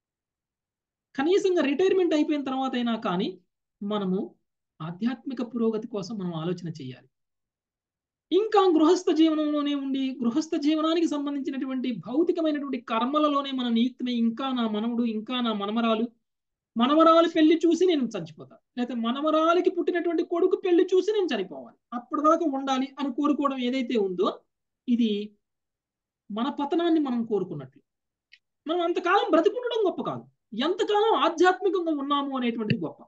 కనీసంగా రిటైర్మెంట్ అయిపోయిన తర్వాత అయినా కానీ మనము ఆధ్యాత్మిక పురోగతి కోసం మనం ఆలోచన చేయాలి ఇంకా గృహస్థ జీవనంలోనే ఉండి గృహస్థ జీవనానికి సంబంధించినటువంటి భౌతికమైనటువంటి కర్మలలోనే మన నియుక్తమై ఇంకా నా మనవుడు ఇంకా నా మనమరాలు మనవరాలు పెళ్లి చూసి నేను చచ్చిపోతాను లేకపోతే మనవరాలికి పుట్టినటువంటి కొడుకు పెళ్లి చూసి నేను చనిపోవాలి అప్పటిదాకా ఉండాలి అని కోరుకోవడం ఏదైతే ఉందో ఇది మన పతనాన్ని మనం కోరుకున్నట్లు మనం అంతకాలం బ్రతికుండడం గొప్ప కాదు ఎంతకాలం ఆధ్యాత్మికంగా ఉన్నాము అనేటువంటిది గొప్ప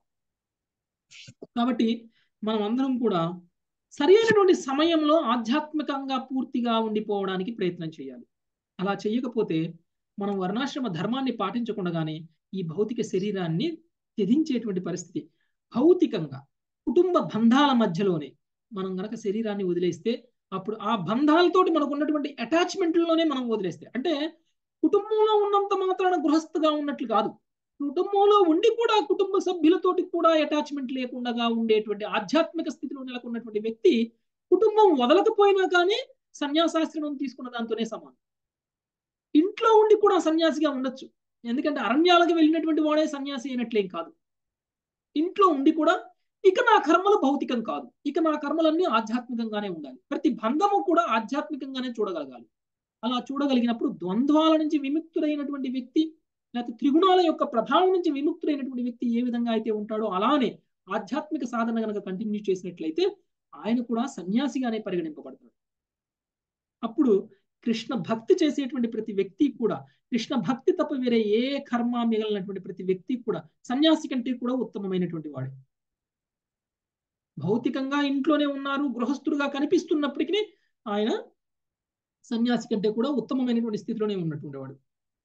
కాబట్టి మనం అందరం కూడా సరి అయినటువంటి సమయంలో ఆధ్యాత్మికంగా పూర్తిగా ఉండిపోవడానికి ప్రయత్నం చేయాలి అలా చేయకపోతే మనం వర్ణాశ్రమ ధర్మాన్ని పాటించకుండానే ఈ భౌతిక శరీరాన్ని త్యజించేటువంటి పరిస్థితి భౌతికంగా కుటుంబ బంధాల మధ్యలోనే మనం గనక శరీరాన్ని వదిలేస్తే అప్పుడు ఆ బంధాలతోటి మనకు ఉన్నటువంటి అటాచ్మెంట్లలోనే మనం వదిలేస్తే అంటే కుటుంబంలో ఉన్నంత మాత్రాన గృహస్థగా ఉన్నట్లు కాదు కుటుంబంలో ఉండి కూడా కుటుంబ సభ్యులతోటి కూడా అటాచ్మెంట్ లేకుండా ఉండేటువంటి ఆధ్యాత్మిక స్థితిలో నెలకొన్నటువంటి వ్యక్తి కుటుంబం వదలకపోయినా కానీ సన్యాసాశ్రమం తీసుకున్న దాంతోనే సమానం ఇంట్లో ఉండి కూడా సన్యాసిగా ఉండొచ్చు ఎందుకంటే అరణ్యాలకు వెళ్ళినటువంటి వాడే సన్యాసి అయినట్లేం కాదు ఇంట్లో ఉండి కూడా ఇక నా కర్మలు భౌతికం కాదు ఇక నా కర్మలన్నీ ఆధ్యాత్మికంగానే ఉండాలి ప్రతి బంధము కూడా ఆధ్యాత్మికంగానే చూడగలగాలి అలా చూడగలిగినప్పుడు ద్వంద్వాల నుంచి విముక్తుడైనటువంటి వ్యక్తి లేకపోతే త్రిగుణాల యొక్క ప్రభావం నుంచి విముక్తుడైనటువంటి వ్యక్తి ఏ విధంగా అయితే ఉంటాడో అలానే ఆధ్యాత్మిక సాధన కనుక కంటిన్యూ చేసినట్లయితే ఆయన కూడా సన్యాసిగానే పరిగణింపబడతాడు అప్పుడు కృష్ణ భక్తి చేసేటువంటి ప్రతి వ్యక్తి కూడా కృష్ణ భక్తి తప్ప వేరే ఏ కర్మ మిగిలినటువంటి ప్రతి వ్యక్తి కూడా సన్యాసి కంటే కూడా ఉత్తమమైనటువంటి వాడే భౌతికంగా ఇంట్లోనే ఉన్నారు గృహస్థుడుగా కనిపిస్తున్నప్పటికీ ఆయన సన్యాసి కంటే కూడా ఉత్తమమైనటువంటి స్థితిలోనే ఉన్నటువంటి వాడు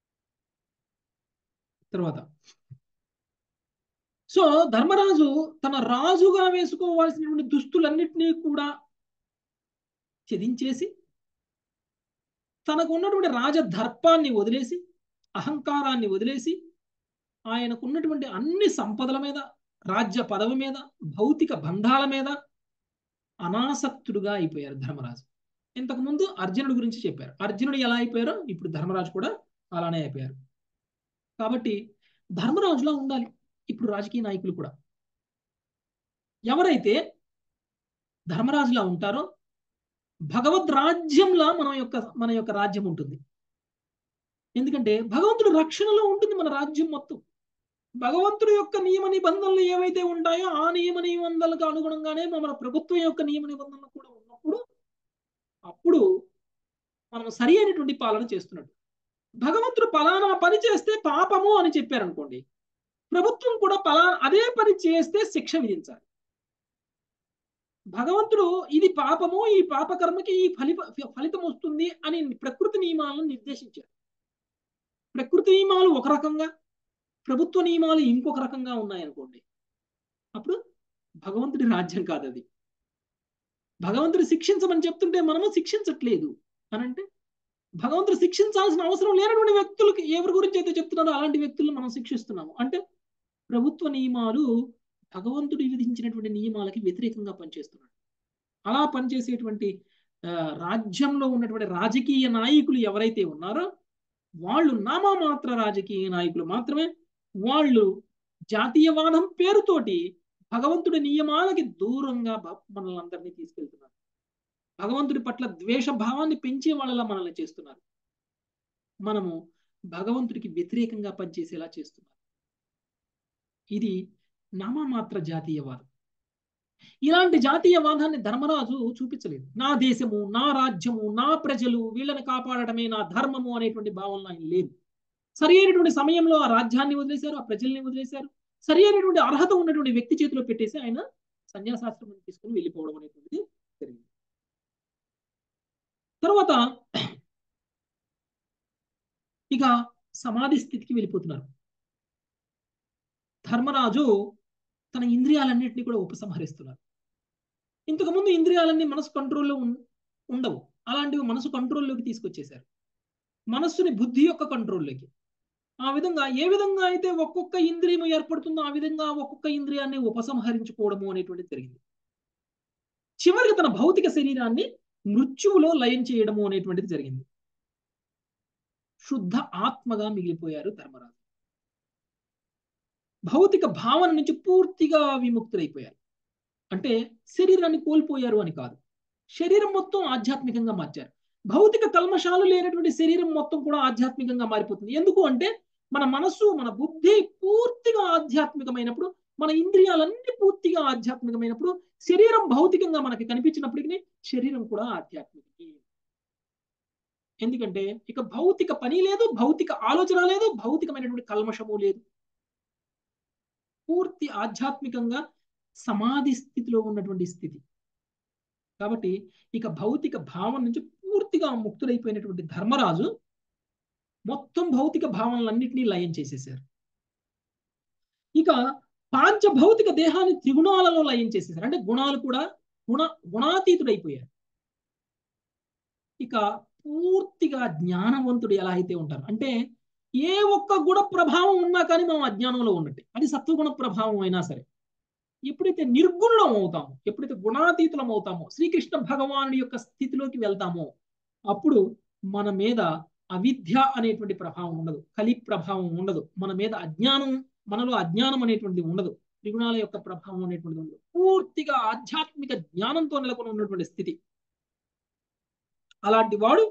తర్వాత సో ధర్మరాజు తన రాజుగా వేసుకోవాల్సినటువంటి దుస్తులన్నింటినీ కూడా ఛేదించేసి తనకు ఉన్నటువంటి రాజదర్పాన్ని వదిలేసి అహంకారాన్ని వదిలేసి ఆయనకున్నటువంటి అన్ని సంపదల మీద రాజ్య పదవి మీద భౌతిక బంధాల మీద అనాసక్తుడుగా అయిపోయారు ధర్మరాజు ఇంతకుముందు అర్జునుడి గురించి చెప్పారు అర్జునుడు ఎలా అయిపోయారో ఇప్పుడు ధర్మరాజు కూడా అలానే అయిపోయారు కాబట్టి ధర్మరాజులా ఉండాలి ఇప్పుడు రాజకీయ నాయకులు కూడా ఎవరైతే ధర్మరాజులా ఉంటారో భగవద్ రాజ్యంలా మన యొక్క మన యొక్క రాజ్యం ఉంటుంది ఎందుకంటే భగవంతుడు రక్షణలో ఉంటుంది మన రాజ్యం మొత్తం భగవంతుడి యొక్క నియమ నిబంధనలు ఏవైతే ఉంటాయో ఆ నియమ నిబంధనలకు అనుగుణంగానే మన ప్రభుత్వం యొక్క నియమ నిబంధనలు కూడా ఉన్నప్పుడు అప్పుడు మనం సరి అయినటువంటి పాలన చేస్తున్నట్టు భగవంతుడు పలానా పని చేస్తే పాపము అని చెప్పారనుకోండి ప్రభుత్వం కూడా పలా అదే పని చేస్తే శిక్ష విధించాలి భగవంతుడు ఇది పాపము ఈ పాపకర్మకి ఈ ఫలి ఫలితం వస్తుంది అని ప్రకృతి నియమాలను నిర్దేశించారు ప్రకృతి నియమాలు ఒక రకంగా ప్రభుత్వ నియమాలు ఇంకొక రకంగా ఉన్నాయనుకోండి అప్పుడు భగవంతుడి రాజ్యం కాదు అది భగవంతుడు శిక్షించమని చెప్తుంటే మనము శిక్షించట్లేదు అని అంటే భగవంతుడు శిక్షించాల్సిన అవసరం లేనటువంటి వ్యక్తులకి ఎవరి గురించి అయితే చెప్తున్నారో అలాంటి వ్యక్తులను మనం శిక్షిస్తున్నాము అంటే ప్రభుత్వ నియమాలు భగవంతుడు విధించినటువంటి నియమాలకి వ్యతిరేకంగా పనిచేస్తున్నాడు అలా పనిచేసేటువంటి రాజ్యంలో ఉన్నటువంటి రాజకీయ నాయకులు ఎవరైతే ఉన్నారో వాళ్ళు నామమాత్ర రాజకీయ నాయకులు మాత్రమే వాళ్ళు జాతీయవాదం పేరుతోటి భగవంతుడి నియమాలకి దూరంగా మనల్ని అందరినీ తీసుకెళ్తున్నారు భగవంతుడి పట్ల ద్వేష భావాన్ని పెంచే వాళ్ళలా మనల్ని చేస్తున్నారు మనము భగవంతుడికి వ్యతిరేకంగా పనిచేసేలా చేస్తున్నారు ఇది నామమాత్ర జాతీయవాదం ఇలాంటి జాతీయవాదాన్ని ధర్మరాజు చూపించలేదు నా దేశము నా రాజ్యము నా ప్రజలు వీళ్ళని కాపాడటమే నా ధర్మము అనేటువంటి భావన ఆయన లేదు సరి అయినటువంటి సమయంలో ఆ రాజ్యాన్ని వదిలేశారు ఆ ప్రజల్ని వదిలేశారు సరి అయినటువంటి అర్హత ఉన్నటువంటి వ్యక్తి చేతిలో పెట్టేసి ఆయన సన్యాసాశ్రమం తీసుకుని వెళ్ళిపోవడం అనేటువంటిది జరిగింది తర్వాత ఇక సమాధి స్థితికి వెళ్ళిపోతున్నారు ధర్మరాజు తన ఇంద్రియాలన్నింటినీ కూడా ఉపసంహరిస్తున్నారు ఇంతకుముందు ఇంద్రియాలన్నీ మనసు కంట్రోల్లో ఉండవు అలాంటివి మనసు కంట్రోల్లోకి తీసుకొచ్చేశారు మనస్సుని బుద్ధి యొక్క కంట్రోల్లోకి ఆ విధంగా ఏ విధంగా అయితే ఒక్కొక్క ఇంద్రియం ఏర్పడుతుందో ఆ విధంగా ఒక్కొక్క ఇంద్రియాన్ని ఉపసంహరించుకోవడము అనేటువంటిది జరిగింది చివరికి తన భౌతిక శరీరాన్ని మృత్యువులో లయం చేయడము అనేటువంటిది జరిగింది శుద్ధ ఆత్మగా మిగిలిపోయారు ధర్మరాజు భౌతిక భావన నుంచి పూర్తిగా విముక్తులైపోయారు అంటే శరీరాన్ని కోల్పోయారు అని కాదు శరీరం మొత్తం ఆధ్యాత్మికంగా మార్చారు భౌతిక కల్మషాలు లేనటువంటి శరీరం మొత్తం కూడా ఆధ్యాత్మికంగా మారిపోతుంది ఎందుకు అంటే మన మనస్సు మన బుద్ధి పూర్తిగా ఆధ్యాత్మికమైనప్పుడు మన ఇంద్రియాలన్నీ పూర్తిగా ఆధ్యాత్మికమైనప్పుడు శరీరం భౌతికంగా మనకి కనిపించినప్పటికీ శరీరం కూడా ఆధ్యాత్మికమే ఎందుకంటే ఇక భౌతిక పని లేదు భౌతిక ఆలోచన లేదు భౌతికమైనటువంటి కల్మషము లేదు పూర్తి ఆధ్యాత్మికంగా సమాధి స్థితిలో ఉన్నటువంటి స్థితి కాబట్టి ఇక భౌతిక భావం నుంచి పూర్తిగా ముక్తులైపోయినటువంటి ధర్మరాజు మొత్తం భౌతిక భావనలన్నింటినీ లయం చేసేసారు ఇక పాంచ భౌతిక దేహాన్ని త్రిగుణాలలో లయం చేసేసారు అంటే గుణాలు కూడా గుణ గుణాతీతుడైపోయారు ఇక పూర్తిగా జ్ఞానవంతుడు ఎలా అయితే ఉంటారు అంటే ఏ ఒక్క గుణ ప్రభావం ఉన్నా కానీ మనం అజ్ఞానంలో ఉన్నట్టే అది సత్వగుణ ప్రభావం అయినా సరే ఎప్పుడైతే నిర్గుణం అవుతామో ఎప్పుడైతే గుణాతీతులం అవుతామో శ్రీకృష్ణ భగవానుడి యొక్క స్థితిలోకి వెళ్తామో అప్పుడు మన మీద అవిద్య అనేటువంటి ప్రభావం ఉండదు కలి ప్రభావం ఉండదు మన మీద అజ్ఞానం మనలో అజ్ఞానం అనేటువంటిది ఉండదు త్రిగుణాల యొక్క ప్రభావం అనేటువంటిది ఉండదు పూర్తిగా ఆధ్యాత్మిక జ్ఞానంతో నెలకొని ఉన్నటువంటి స్థితి అలాంటి వాడు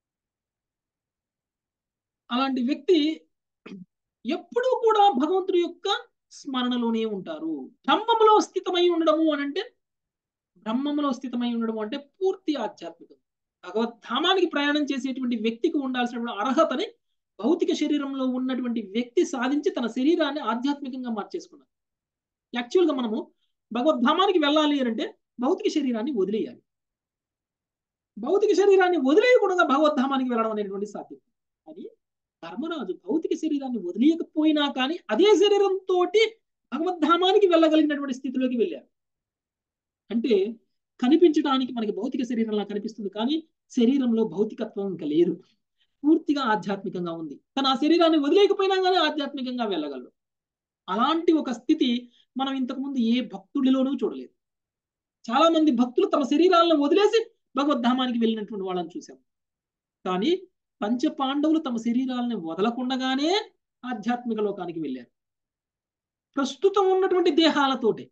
అలాంటి వ్యక్తి ఎప్పుడూ కూడా భగవంతుడి యొక్క స్మరణలోనే ఉంటారు బ్రహ్మములో స్థితమై ఉండడము అని అంటే బ్రహ్మములో స్థితమై ఉండడం అంటే పూర్తి ఆధ్యాత్మికం భగవద్ధామానికి ప్రయాణం చేసేటువంటి వ్యక్తికి ఉండాల్సినటువంటి అర్హతని భౌతిక శరీరంలో ఉన్నటువంటి వ్యక్తి సాధించి తన శరీరాన్ని ఆధ్యాత్మికంగా మార్చేసుకున్నారు యాక్చువల్గా మనము భగవద్ధామానికి వెళ్ళాలి అని అంటే భౌతిక శరీరాన్ని వదిలేయాలి భౌతిక శరీరాన్ని వదిలేయకుండా భగవద్ధామానికి వెళ్ళడం అనేటువంటి సాధ్యం అది ధర్మరాజు భౌతిక శరీరాన్ని వదిలేయకపోయినా కానీ అదే శరీరంతో భగవద్ధామానికి వెళ్ళగలిగినటువంటి స్థితిలోకి వెళ్ళారు అంటే కనిపించడానికి మనకి భౌతిక శరీరంలా కనిపిస్తుంది కానీ శరీరంలో భౌతికత్వం ఇంకా లేదు పూర్తిగా ఆధ్యాత్మికంగా ఉంది తన ఆ శరీరాన్ని వదిలేకపోయినా కానీ ఆధ్యాత్మికంగా వెళ్ళగలరు అలాంటి ఒక స్థితి మనం ఇంతకుముందు ఏ భక్తుడిలోనూ చూడలేదు చాలా మంది భక్తులు తమ శరీరాలను వదిలేసి భగవద్ధామానికి వెళ్ళినటువంటి వాళ్ళని చూసాం కానీ పంచ పాండవులు తమ శరీరాలను వదలకుండగానే ఆధ్యాత్మిక లోకానికి వెళ్ళారు ప్రస్తుతం ఉన్నటువంటి దేహాలతోటే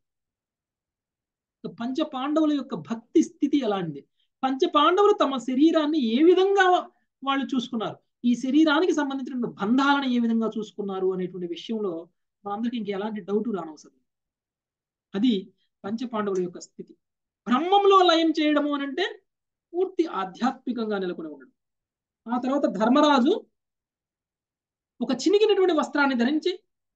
పంచ పాండవుల యొక్క భక్తి స్థితి ఎలాంటిది పంచ పాండవులు తమ శరీరాన్ని ఏ విధంగా వాళ్ళు చూసుకున్నారు ఈ శరీరానికి సంబంధించిన బంధాలను ఏ విధంగా చూసుకున్నారు అనేటువంటి విషయంలో మనందరికి ఇంక ఎలాంటి డౌట్ రానవసరం అది పంచ పాండవుల యొక్క స్థితి బ్రహ్మంలో లయం చేయడము అని అంటే పూర్తి ఆధ్యాత్మికంగా నెలకొని ఉండడం ఆ తర్వాత ధర్మరాజు ఒక చినిగినటువంటి వస్త్రాన్ని ధరించి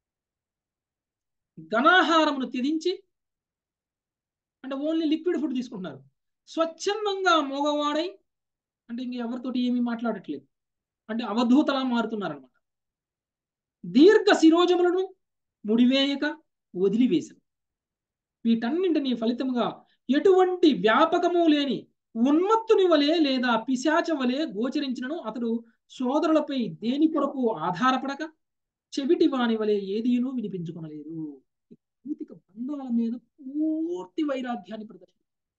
ఘనాహారమును త్యజించి అంటే ఓన్లీ లిక్విడ్ ఫుడ్ తీసుకుంటున్నారు స్వచ్ఛందంగా మోగవాడై అంటే ఇంక ఎవరితోటి ఏమీ మాట్లాడట్లేదు అంటే అవధూతలా మారుతున్నారనమాట దీర్ఘ శిరోజములను ముడివేయక వదిలివేశారు వీటన్నింటినీ ఫలితముగా ఎటువంటి వ్యాపకము లేని ఉన్మత్తుని వలె లేదా పిశాచ వలె గోచరించినను అతడు సోదరులపై దేని కొరకు ఆధారపడక చెవిటి వాని వలె ఏదీనూ వినిపించుకొనలేదు భౌతిక బంధాల మీద పూర్తి వైరాగ్యాన్ని ప్రదర్శించారు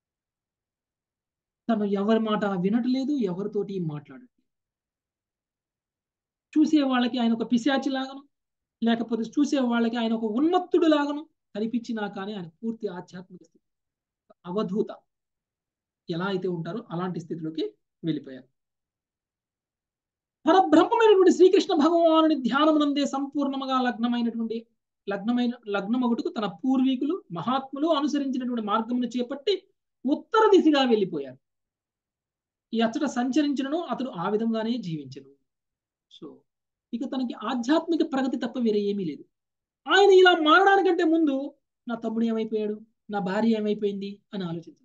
తను ఎవరి మాట వినట్లేదు ఎవరితోటి మాట్లాడట్లేదు చూసే వాళ్ళకి ఆయన ఒక పిశాచి లాగను లేకపోతే చూసే వాళ్ళకి ఆయన ఒక ఉన్మత్తుడు లాగను కనిపించినా కానీ ఆయన పూర్తి ఆధ్యాత్మిక స్థితి అవధూత ఎలా అయితే ఉంటారో అలాంటి స్థితిలోకి వెళ్ళిపోయారు పరబ్రహ్మమైనటువంటి శ్రీకృష్ణ భగవానుని ధ్యానమునందే సంపూర్ణముగా లగ్నమైనటువంటి లగ్నమైన లగ్నమగుటకు తన పూర్వీకులు మహాత్ములు అనుసరించినటువంటి మార్గమును చేపట్టి ఉత్తర దిశగా వెళ్ళిపోయారు ఈ అచ్చట సంచరించను అతడు ఆ విధంగానే జీవించను సో ఇక తనకి ఆధ్యాత్మిక ప్రగతి తప్ప వేరే ఏమీ లేదు ఆయన ఇలా మారడానికంటే ముందు నా తమ్ముడు ఏమైపోయాడు నా భార్య ఏమైపోయింది అని ఆలోచించాను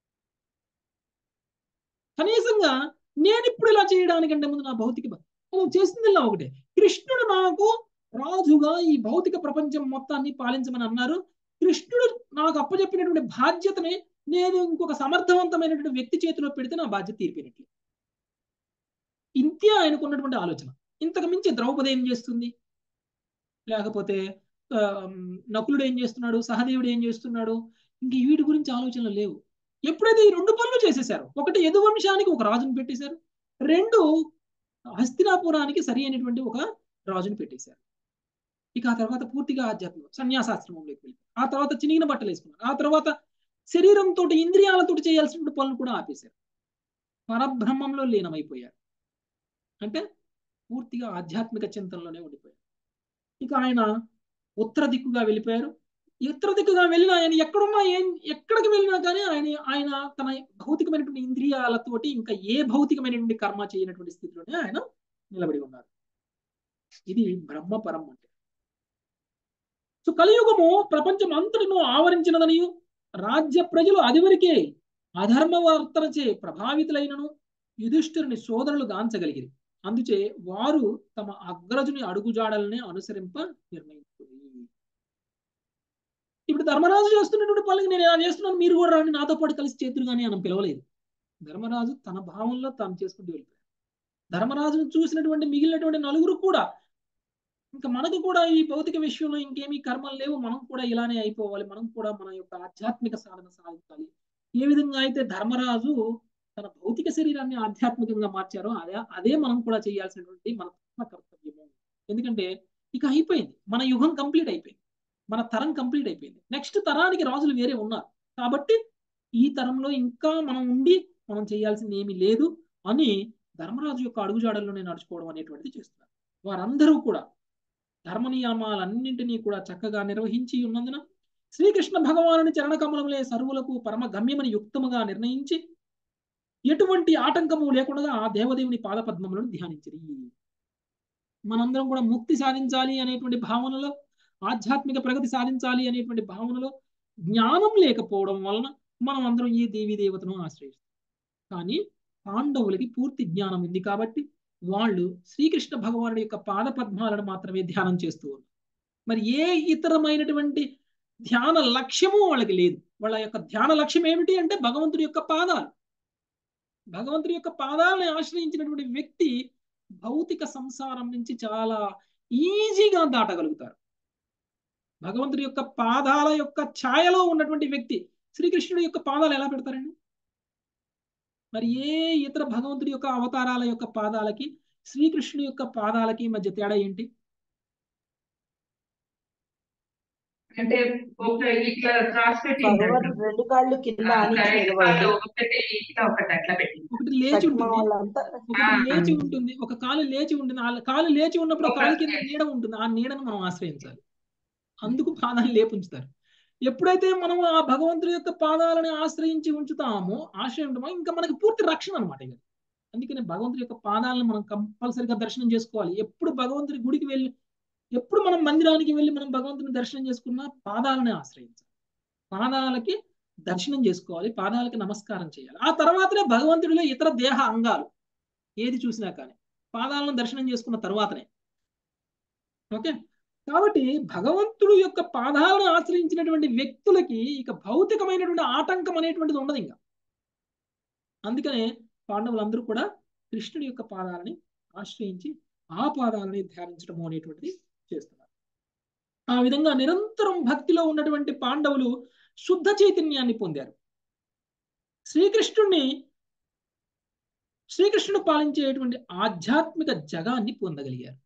కనీసంగా నేను ఇప్పుడు ఇలా చేయడానికంటే ముందు నా భౌతిక మనం చేసిందిలా ఒకటే కృష్ణుడు నాకు రాజుగా ఈ భౌతిక ప్రపంచం మొత్తాన్ని పాలించమని అన్నారు కృష్ణుడు నాకు అప్పచెప్పినటువంటి బాధ్యతని నేను ఇంకొక సమర్థవంతమైనటువంటి వ్యక్తి చేతిలో పెడితే నా బాధ్యత తీరిపోయినట్లు ఇంతే ఆయనకు ఉన్నటువంటి ఆలోచన ఇంతకు మించి ద్రౌపది ఏం చేస్తుంది లేకపోతే నకులుడు ఏం చేస్తున్నాడు సహదేవుడు ఏం చేస్తున్నాడు ఇంక వీటి గురించి ఆలోచనలు లేవు ఎప్పుడైతే ఈ రెండు పనులు చేసేసారు ఒకటి యదువంశానికి ఒక రాజును పెట్టేశారు రెండు హస్తినాపురానికి సరి అయినటువంటి ఒక రాజును పెట్టేశారు ఇక ఆ తర్వాత పూర్తిగా ఆధ్యాత్మిక సన్యాసాశ్రమంలోకి వెళ్ళి ఆ తర్వాత చినిగిన బట్టలు వేసుకున్నారు ఆ తర్వాత శరీరంతో ఇంద్రియాలతో చేయాల్సిన పనులు కూడా ఆపేశారు పరబ్రహ్మంలో లీనమైపోయారు అంటే పూర్తిగా ఆధ్యాత్మిక చింతనలోనే ఉండిపోయారు ఇక ఆయన ఉత్తర దిక్కుగా వెళ్ళిపోయారు ఉత్తర దిక్కుగా వెళ్ళిన ఆయన ఎక్కడున్నా ఏం ఎక్కడికి వెళ్ళినా కానీ ఆయన ఆయన తన భౌతికమైనటువంటి ఇంద్రియాలతోటి ఇంకా ఏ భౌతికమైనటువంటి కర్మ చేయనటువంటి స్థితిలోనే ఆయన నిలబడి ఉన్నారు ఇది బ్రహ్మపరం అంటే సో కలియుగము ప్రపంచం అంతటిను ఆవరించినదనియు రాజ్య ప్రజలు అదివరకే అధర్మవర్తనచే ప్రభావితులైనను యుధిష్ఠుని సోదరులు గాంచగలిగిరి అందుచే వారు తమ అగ్రజుని అడుగుజాడలనే అనుసరింప నిర్ణయించుకుంది ఇప్పుడు ధర్మరాజు చేస్తున్నటువంటి పనులకి నేను ఎలా చేస్తున్నాను మీరు కూడా రాండి నాతో పాటు కలిసి చేతులు కానీ మనం పిలవలేదు ధర్మరాజు తన భావంలో తాను చేసుకుంటూ వెళ్ళిపోయాడు ధర్మరాజును చూసినటువంటి మిగిలినటువంటి నలుగురు కూడా ఇంకా మనకు కూడా ఈ భౌతిక విషయంలో ఇంకేమీ కర్మలు లేవు మనం కూడా ఇలానే అయిపోవాలి మనం కూడా మన యొక్క ఆధ్యాత్మిక సాధన సాధించాలి ఏ విధంగా అయితే ధర్మరాజు తన భౌతిక శరీరాన్ని ఆధ్యాత్మికంగా మార్చారో అదే అదే మనం కూడా చేయాల్సినటువంటి మన కర్తవ్యము ఎందుకంటే ఇక అయిపోయింది మన యుగం కంప్లీట్ అయిపోయింది మన తరం కంప్లీట్ అయిపోయింది నెక్స్ట్ తరానికి రాజులు వేరే ఉన్నారు కాబట్టి ఈ తరంలో ఇంకా మనం ఉండి మనం చేయాల్సింది ఏమీ లేదు అని ధర్మరాజు యొక్క అడుగుజాడల్లోనే నడుచుకోవడం అనేటువంటిది చేస్తున్నారు వారందరూ కూడా ధర్మ నియమాలన్నింటినీ కూడా చక్కగా నిర్వహించి ఉన్నందున శ్రీకృష్ణ భగవానుని చరణకమలములే సర్వులకు పరమ గమ్యమని యుక్తముగా నిర్ణయించి ఎటువంటి ఆటంకము లేకుండా ఆ దేవదేవుని పాదపద్మములను ధ్యానించరి మనందరం కూడా ముక్తి సాధించాలి అనేటువంటి భావనలో ఆధ్యాత్మిక ప్రగతి సాధించాలి అనేటువంటి భావనలో జ్ఞానం లేకపోవడం వలన మనం అందరం ఈ దేవీ దేవతను ఆశ్రయిస్తాం కానీ పాండవులకి పూర్తి జ్ఞానం ఉంది కాబట్టి వాళ్ళు శ్రీకృష్ణ భగవానుడి యొక్క పాద పద్మాలను మాత్రమే ధ్యానం చేస్తూ ఉన్నారు మరి ఏ ఇతరమైనటువంటి ధ్యాన లక్ష్యము వాళ్ళకి లేదు వాళ్ళ యొక్క ధ్యాన లక్ష్యం ఏమిటి అంటే భగవంతుడి యొక్క పాదాలు భగవంతుడి యొక్క పాదాలను ఆశ్రయించినటువంటి వ్యక్తి భౌతిక సంసారం నుంచి చాలా ఈజీగా దాటగలుగుతారు భగవంతుడి యొక్క పాదాల యొక్క ఛాయలో ఉన్నటువంటి వ్యక్తి శ్రీకృష్ణుడి యొక్క పాదాలు ఎలా పెడతారండి మరి ఏ ఇతర భగవంతుడి యొక్క అవతారాల యొక్క పాదాలకి శ్రీకృష్ణుడి యొక్క పాదాలకి మధ్య తేడా ఏంటి అంటే ఒక ఇట్లా క్రాస్ పెట్టి భగవాన్ రెండు కాళ్ళు కింద ఆనించి కరెంట్ నిలబడి కాదు ఒకటి ఇట్లా ఒకటి అట్లా పెట్టి ఒకటి లేచి సత్యమ ఉంటుంది వాళ్ళంతా ఒకటి లేచి ఉంటుంది ఒక కాలు లేచి ఉంటుంది ఆ కాలు లేచి ఉన్నప్పుడు ఆ కాలు కింద నీడ ఉంటుంది ఆ నీడను మనం ఆశ్రయించాలి అందుకు పాదాలు లేపుంచుతారు ఎప్పుడైతే మనం ఆ భగవంతుడి యొక్క పాదాలను ఆశ్రయించి ఉంచుతామో ఆశ్రయం ఉంటామో ఇంకా మనకి పూర్తి రక్షణ అనమాట ఇక అందుకని భగవంతుడి యొక్క పాదాలను మనం కంపల్సరిగా దర్శనం చేసుకోవాలి ఎప్పుడు భగవంతుడి గుడికి వెళ్ళి ఎప్పుడు మనం మందిరానికి వెళ్ళి మనం భగవంతుని దర్శనం చేసుకున్నా పాదాలని ఆశ్రయించాలి పాదాలకి దర్శనం చేసుకోవాలి పాదాలకి నమస్కారం చేయాలి ఆ తర్వాతనే భగవంతుడిలో ఇతర దేహ అంగాలు ఏది చూసినా కానీ పాదాలను దర్శనం చేసుకున్న తర్వాతనే ఓకే కాబట్టి భగవంతుడు యొక్క పాదాలను ఆశ్రయించినటువంటి వ్యక్తులకి ఇక భౌతికమైనటువంటి ఆటంకం అనేటువంటిది ఉండదు ఇంకా అందుకనే పాండవులందరూ కూడా కృష్ణుడి యొక్క పాదాలని ఆశ్రయించి ఆ పాదాలని ధ్యానించడం అనేటువంటిది చేస్తున్నారు ఆ విధంగా నిరంతరం భక్తిలో ఉన్నటువంటి పాండవులు శుద్ధ చైతన్యాన్ని పొందారు శ్రీకృష్ణుడిని శ్రీకృష్ణుడు పాలించేటువంటి ఆధ్యాత్మిక జగాన్ని పొందగలిగారు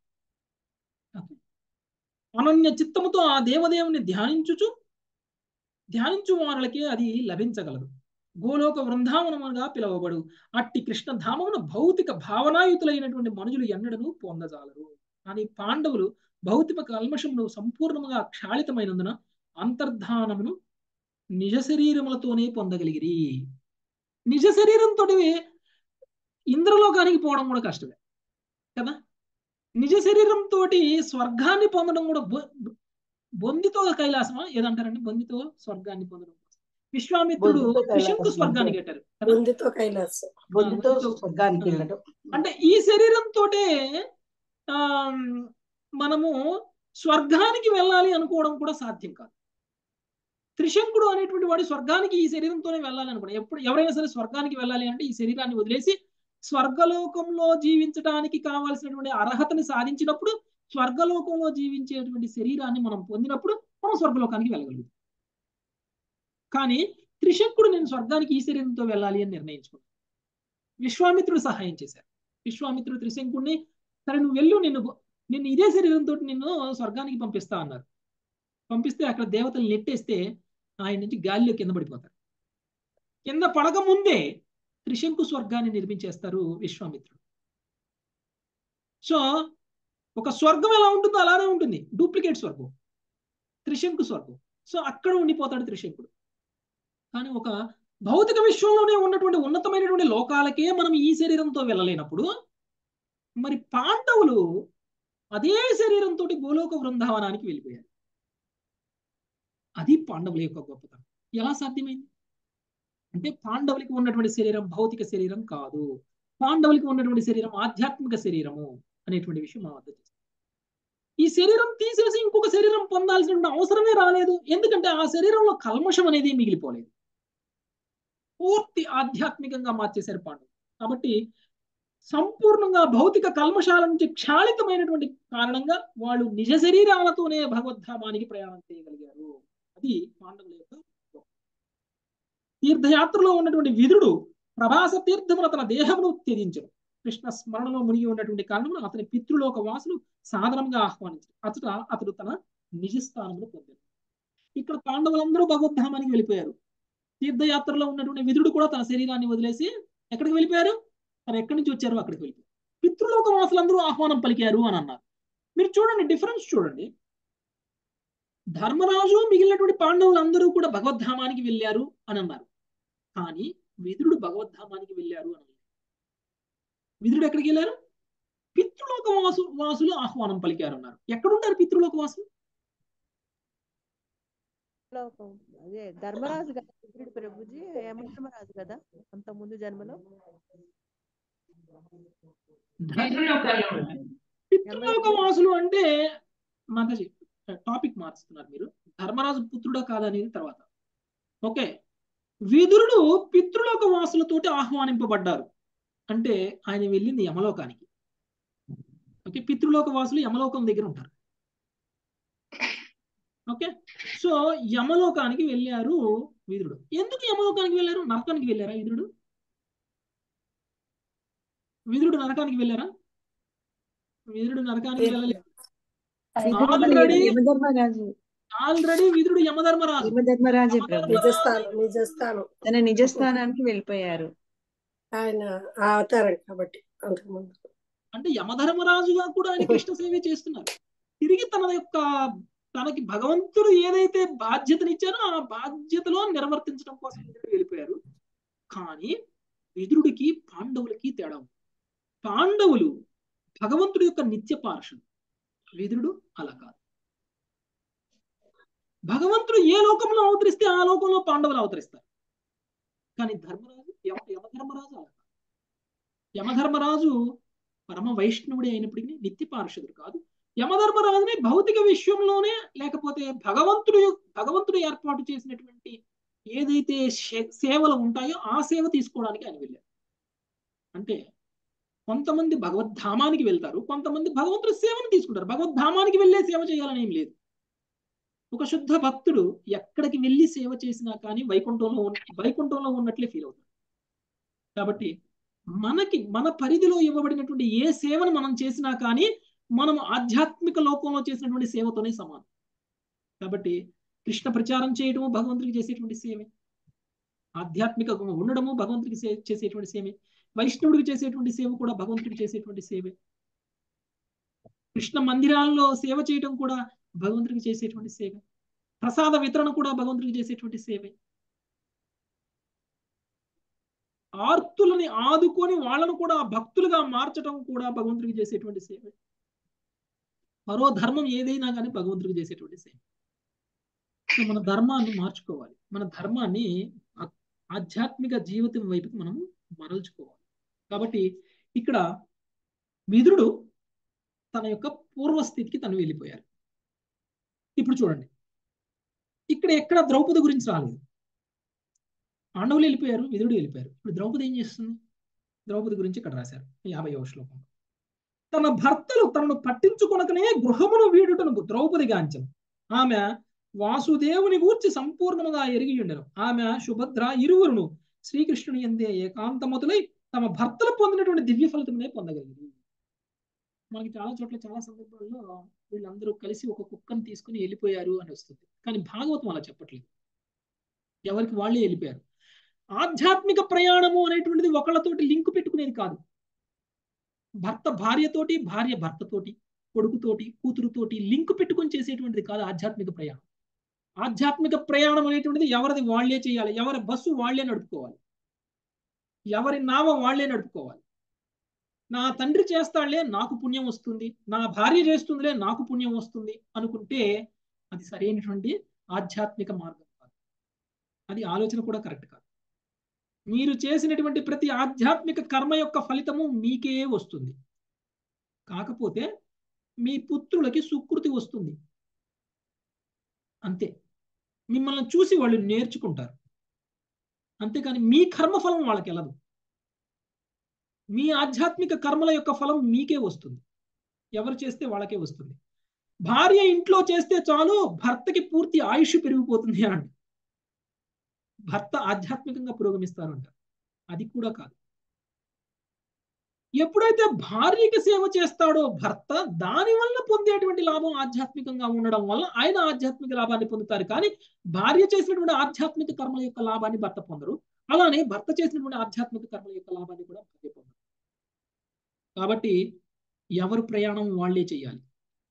అనన్య చిత్తముతో ఆ దేవదేవుని ధ్యానించుచు ధ్యానించు వారులకే అది లభించగలదు గోలోక వృందావనముగా పిలువబడు అట్టి కృష్ణధామమును భౌతిక భావనాయుతులైనటువంటి మనుషులు ఎన్నడను పొందజాలరు కానీ పాండవులు భౌతిక కల్మషమును సంపూర్ణముగా క్షాళితమైనందున అంతర్ధానమును నిజ శరీరములతోనే పొందగలిగిరి నిజ శరీరంతో ఇంద్రలోకానికి పోవడం కూడా కష్టమే కదా నిజ శరీరంతో స్వర్గాన్ని పొందడం కూడా బొందితో కైలాసమా ఏదంటారండి బొందితో స్వర్గాన్ని పొందడం విశ్వామిత్రుడు కృష్ణకు స్వర్గాన్ని కట్టారు బొందితో కైలాసం బొందితో స్వర్గానికి వెళ్ళడం అంటే ఈ శరీరంతో ఆ మనము స్వర్గానికి వెళ్ళాలి అనుకోవడం కూడా సాధ్యం కాదు త్రిశంకుడు అనేటువంటి వాడు స్వర్గానికి ఈ శరీరంతోనే వెళ్ళాలి అనుకోవడం ఎప్పుడు ఎవరైనా సరే స్వర్గానికి వెళ్ళాలి అంటే ఈ శరీరాన్ని వదిలేసి స్వర్గలోకంలో జీవించడానికి కావాల్సినటువంటి అర్హతని సాధించినప్పుడు స్వర్గలోకంలో జీవించేటువంటి శరీరాన్ని మనం పొందినప్పుడు మనం స్వర్గలోకానికి వెళ్ళగలుగుతాం కానీ త్రిశంకుడు నేను స్వర్గానికి ఈ శరీరంతో వెళ్ళాలి అని నిర్ణయించుకున్నాను విశ్వామిత్రుడు సహాయం చేశారు విశ్వామిత్రుడు త్రిశంకుడిని సరే నువ్వు వెళ్ళు నిన్ను నిన్ను ఇదే శరీరంతో నిన్ను స్వర్గానికి పంపిస్తా అన్నారు పంపిస్తే అక్కడ దేవతలు నెట్టేస్తే ఆయన నుంచి గాలిలో కింద పడిపోతారు కింద పడక ముందే త్రిశంకు స్వర్గాన్ని నిర్మించేస్తారు విశ్వామిత్రుడు సో ఒక స్వర్గం ఎలా ఉంటుందో అలానే ఉంటుంది డూప్లికేట్ స్వర్గం త్రిశంకు స్వర్గం సో అక్కడ ఉండిపోతాడు త్రిశంకుడు కానీ ఒక భౌతిక విశ్వంలోనే ఉన్నటువంటి ఉన్నతమైనటువంటి లోకాలకే మనం ఈ శరీరంతో వెళ్ళలేనప్పుడు మరి పాండవులు అదే శరీరంతో గోలోక బృందావనానికి వెళ్ళిపోయారు అది పాండవుల యొక్క గొప్పతనం ఎలా సాధ్యమైంది అంటే పాండవులకి ఉన్నటువంటి శరీరం భౌతిక శరీరం కాదు పాండవులకి ఉన్నటువంటి శరీరం ఆధ్యాత్మిక శరీరము అనేటువంటి విషయం మా వద్ద ఈ శరీరం తీసేసి ఇంకొక శరీరం పొందాల్సిన అవసరమే రాలేదు ఎందుకంటే ఆ శరీరంలో కల్మషం అనేది మిగిలిపోలేదు పూర్తి ఆధ్యాత్మికంగా మార్చేశారు పాండవులు కాబట్టి సంపూర్ణంగా భౌతిక కల్మషాల నుంచి క్షాళితమైనటువంటి కారణంగా వాళ్ళు నిజ శరీరాలతోనే భగవద్ధామానికి ప్రయాణం చేయగలిగారు అది పాండవుల యొక్క తీర్థయాత్రలో ఉన్నటువంటి విదుడు ప్రభాస తీర్థమున తన దేహమును త్యజించను కృష్ణ స్మరణలో మునిగి ఉన్నటువంటి కారణమున అతని పితృలోక వాసులు సాధారణంగా ఆహ్వానించారు అతట అతడు తన నిజ స్థానమును పొందారు ఇక్కడ పాండవులందరూ భగవద్ధామానికి వెళ్ళిపోయారు తీర్థయాత్రలో ఉన్నటువంటి విదుడు కూడా తన శరీరాన్ని వదిలేసి ఎక్కడికి వెళ్ళిపోయారు తను ఎక్కడి నుంచి వచ్చారో అక్కడికి వెళ్ళిపోయారు పితృలోక వాసులందరూ ఆహ్వానం పలికారు అని అన్నారు మీరు చూడండి డిఫరెన్స్ చూడండి ధర్మరాజు మిగిలినటువంటి పాండవులందరూ కూడా భగవద్ధామానికి వెళ్ళారు అని అన్నారు కానీ విదురుడు భగవద్ధామానికి వెళ్ళారు అని విదురుడు ఎక్కడికి వెళ్ళారు పితృలోక వాసు వాసులు ఆహ్వానం పలికారు అన్నారు ఎక్కడుంటారు పితృలోక వాసులు లోకం అదే ధర్మరాజు కదా ఇంద్రుడి ప్రభుజీ యమధర్మరాజు కదా అంత ముందు జన్మలో పితృలోకాల్లో ఉంటారు పితృలోక వాసులు అంటే మాతాజీ టాపిక్ మార్చుతున్నారు మీరు ధర్మరాజు పుత్రుడా కాదనేది తర్వాత ఓకే విదురుడు పితృలోక వాసులతోటి ఆహ్వానింపబడ్డారు అంటే ఆయన వెళ్ళింది యమలోకానికి ఓకే పితృలోక వాసులు యమలోకం దగ్గర ఉంటారు ఓకే సో యమలోకానికి వెళ్ళారు విదురుడు ఎందుకు యమలోకానికి వెళ్ళారు నరకానికి వెళ్ళారా విదురుడు విదురుడు నరకానికి వెళ్ళారా విదురుడు నరకానికి వెళ్ళలేదు ఆల్రెడీ యమధర్మరాజు ఆల్రెడీ విదురుడు యమధర్మరాజు యమధర్మరాజే ప్రభు నిజస్థానం నిజస్థానం తన నిజస్థానానికి వెళ్ళిపోయారు ఆయన ఆ అవతారం కాబట్టి అంతకుముందు అంటే యమధర్మరాజుగా కూడా ఆయన కృష్ణ సేవ చేస్తున్నారు తిరిగి తన యొక్క తనకి భగవంతుడు ఏదైతే బాధ్యతనిచ్చారో ఆ బాధ్యతలో నిర్వర్తించడం కోసం విదురుడు వెళ్ళిపోయారు కానీ విదురుడికి పాండవులకి తేడా ఉంది పాండవులు భగవంతుడి యొక్క నిత్య పార్షుడు విదురుడు అలా కాదు భగవంతుడు ఏ లోకంలో అవతరిస్తే ఆ లోకంలో పాండవులు అవతరిస్తారు కానీ ధర్మరాజు యమ యమధర్మరాజు అలా కాదు యమధర్మరాజు పరమ వైష్ణవుడే అయినప్పటికీ నిత్య పార్షదుడు కాదు యమధర్మరాజుని భౌతిక విశ్వంలోనే లేకపోతే భగవంతుడు భగవంతుడు ఏర్పాటు చేసినటువంటి ఏదైతే శే- సేవలు ఉంటాయో ఆ సేవ తీసుకోవడానికి ఆయన వెళ్ళారు అంటే కొంతమంది భగవద్ధామానికి వెళ్తారు కొంతమంది భగవంతుడి సేవను తీసుకుంటారు భగవద్ధామానికి వెళ్ళే సేవ చేయాలని ఏం లేదు ఒక శుద్ధ భక్తుడు ఎక్కడికి వెళ్ళి సేవ చేసినా కానీ వైకుంఠంలో ఉన్న- వైకుంఠంలో ఉన్నట్లే ఫీల్ అవుతాడు కాబట్టి మనకి మన పరిధిలో ఇవ్వబడినటువంటి ఏ సేవను మనం చేసినా కానీ మనం ఆధ్యాత్మిక లోకంలో చేసినటువంటి సేవతోనే సమానం కాబట్టి కృష్ణ ప్రచారం చేయడము భగవంతుడికి చేసేటువంటి సేవే ఆధ్యాత్మికంగా ఉండడము భగవంతుడికి సే- చేసేటువంటి సేవే వైష్ణవుడికి చేసేటువంటి సేవ కూడా భగవంతుడికి చేసేటువంటి సేవే కృష్ణ మందిరాల్లో సేవ చేయడం కూడా భగవంతుడికి చేసేటువంటి సేవ ప్రసాద వితరణ కూడా భగవంతుడికి చేసేటువంటి సేవే ఆర్తులని ఆదుకొని వాళ్ళను కూడా భక్తులుగా మార్చడం కూడా భగవంతుడికి చేసేటువంటి సేవ మరో ధర్మం ఏదైనా కానీ భగవంతుడికి చేసేటువంటి సేవ సో మన ధర్మాన్ని మార్చుకోవాలి మన ధర్మాన్ని ఆ- ఆధ్యాత్మిక జీవితం వైపుకి మనం మరల్చుకోవాలి కాబట్టి ఇక్కడ విదురుడు తన యొక్క పూర్వస్థితికి తను వెళ్ళిపోయారు ఇప్పుడు చూడండి ఇక్కడ ఎక్కడ ద్రౌపది గురించి రాలేదు పాండవులు వెళ్ళిపోయారు విదురుడు వెళ్ళిపోయారు ఇప్పుడు ద్రౌపది ఏం చేస్తుంది ద్రౌపది గురించి ఇక్కడ రాశారు యాభైవ శ్లోకం తన భర్తలు తనను పట్టించుకొనకనే గృహమును వీడుటను ద్రౌపది గాంచను ఆమె వాసుదేవుని గూర్చి సంపూర్ణముగా ఎరిగి ఉండెను ఆమె సుభద్ర ఇరువురును శ్రీకృష్ణుని ఎందే ఏకాంతమతులై తమ భర్తలు పొందినటువంటి దివ్య ఫలితమునే పొందగలిగింది మనకి చాలా చోట్ల చాలా సందర్భాల్లో వీళ్ళందరూ కలిసి ఒక కుక్కను తీసుకుని వెళ్ళిపోయారు అని వస్తుంది కానీ భాగవతం అలా చెప్పట్లేదు ఎవరికి వాళ్ళే వెళ్ళిపోయారు ఆధ్యాత్మిక ప్రయాణము అనేటువంటిది ఒకళ్ళతోటి లింక్ పెట్టుకునేది కాదు భర్త భార్యతోటి భార్య భర్తతోటి కొడుకుతోటి కూతురుతోటి లింక్ పెట్టుకొని చేసేటువంటిది కాదు ఆధ్యాత్మిక ప్రయాణం ఆధ్యాత్మిక ప్రయాణం అనేటువంటిది ఎవరిది వాళ్లే చేయాలి ఎవరి బస్సు వాళ్లే నడుపుకోవాలి ఎవరి నావ వాళ్లే నడుపుకోవాలి నా తండ్రి చేస్తాడులే నాకు పుణ్యం వస్తుంది నా భార్య చేస్తుందిలే నాకు పుణ్యం వస్తుంది అనుకుంటే అది సరైనటువంటి ఆధ్యాత్మిక మార్గం కాదు అది ఆలోచన కూడా కరెక్ట్ కాదు మీరు చేసినటువంటి ప్రతి ఆధ్యాత్మిక కర్మ యొక్క ఫలితము మీకే వస్తుంది కాకపోతే మీ పుత్రులకి సుకృతి వస్తుంది అంతే మిమ్మల్ని చూసి వాళ్ళు నేర్చుకుంటారు అంతేకాని మీ కర్మఫలం వాళ్ళకి వెళ్ళదు మీ ఆధ్యాత్మిక కర్మల యొక్క ఫలం మీకే వస్తుంది ఎవరు చేస్తే వాళ్ళకే వస్తుంది భార్య ఇంట్లో చేస్తే చాలు భర్తకి పూర్తి ఆయుష్ పెరిగిపోతుంది అని అంట భర్త ఆధ్యాత్మికంగా పురోగమిస్తారంట అది కూడా కాదు ఎప్పుడైతే భార్యకి సేవ చేస్తాడో భర్త దాని వల్ల పొందేటువంటి లాభం ఆధ్యాత్మికంగా ఉండడం వల్ల ఆయన ఆధ్యాత్మిక లాభాన్ని పొందుతారు కానీ భార్య చేసినటువంటి ఆధ్యాత్మిక కర్మల యొక్క లాభాన్ని భర్త పొందరు అలానే భర్త చేసినటువంటి ఆధ్యాత్మిక కర్మల యొక్క లాభాన్ని కూడా భార్య పొందరు కాబట్టి ఎవరు ప్రయాణం వాళ్లే చేయాలి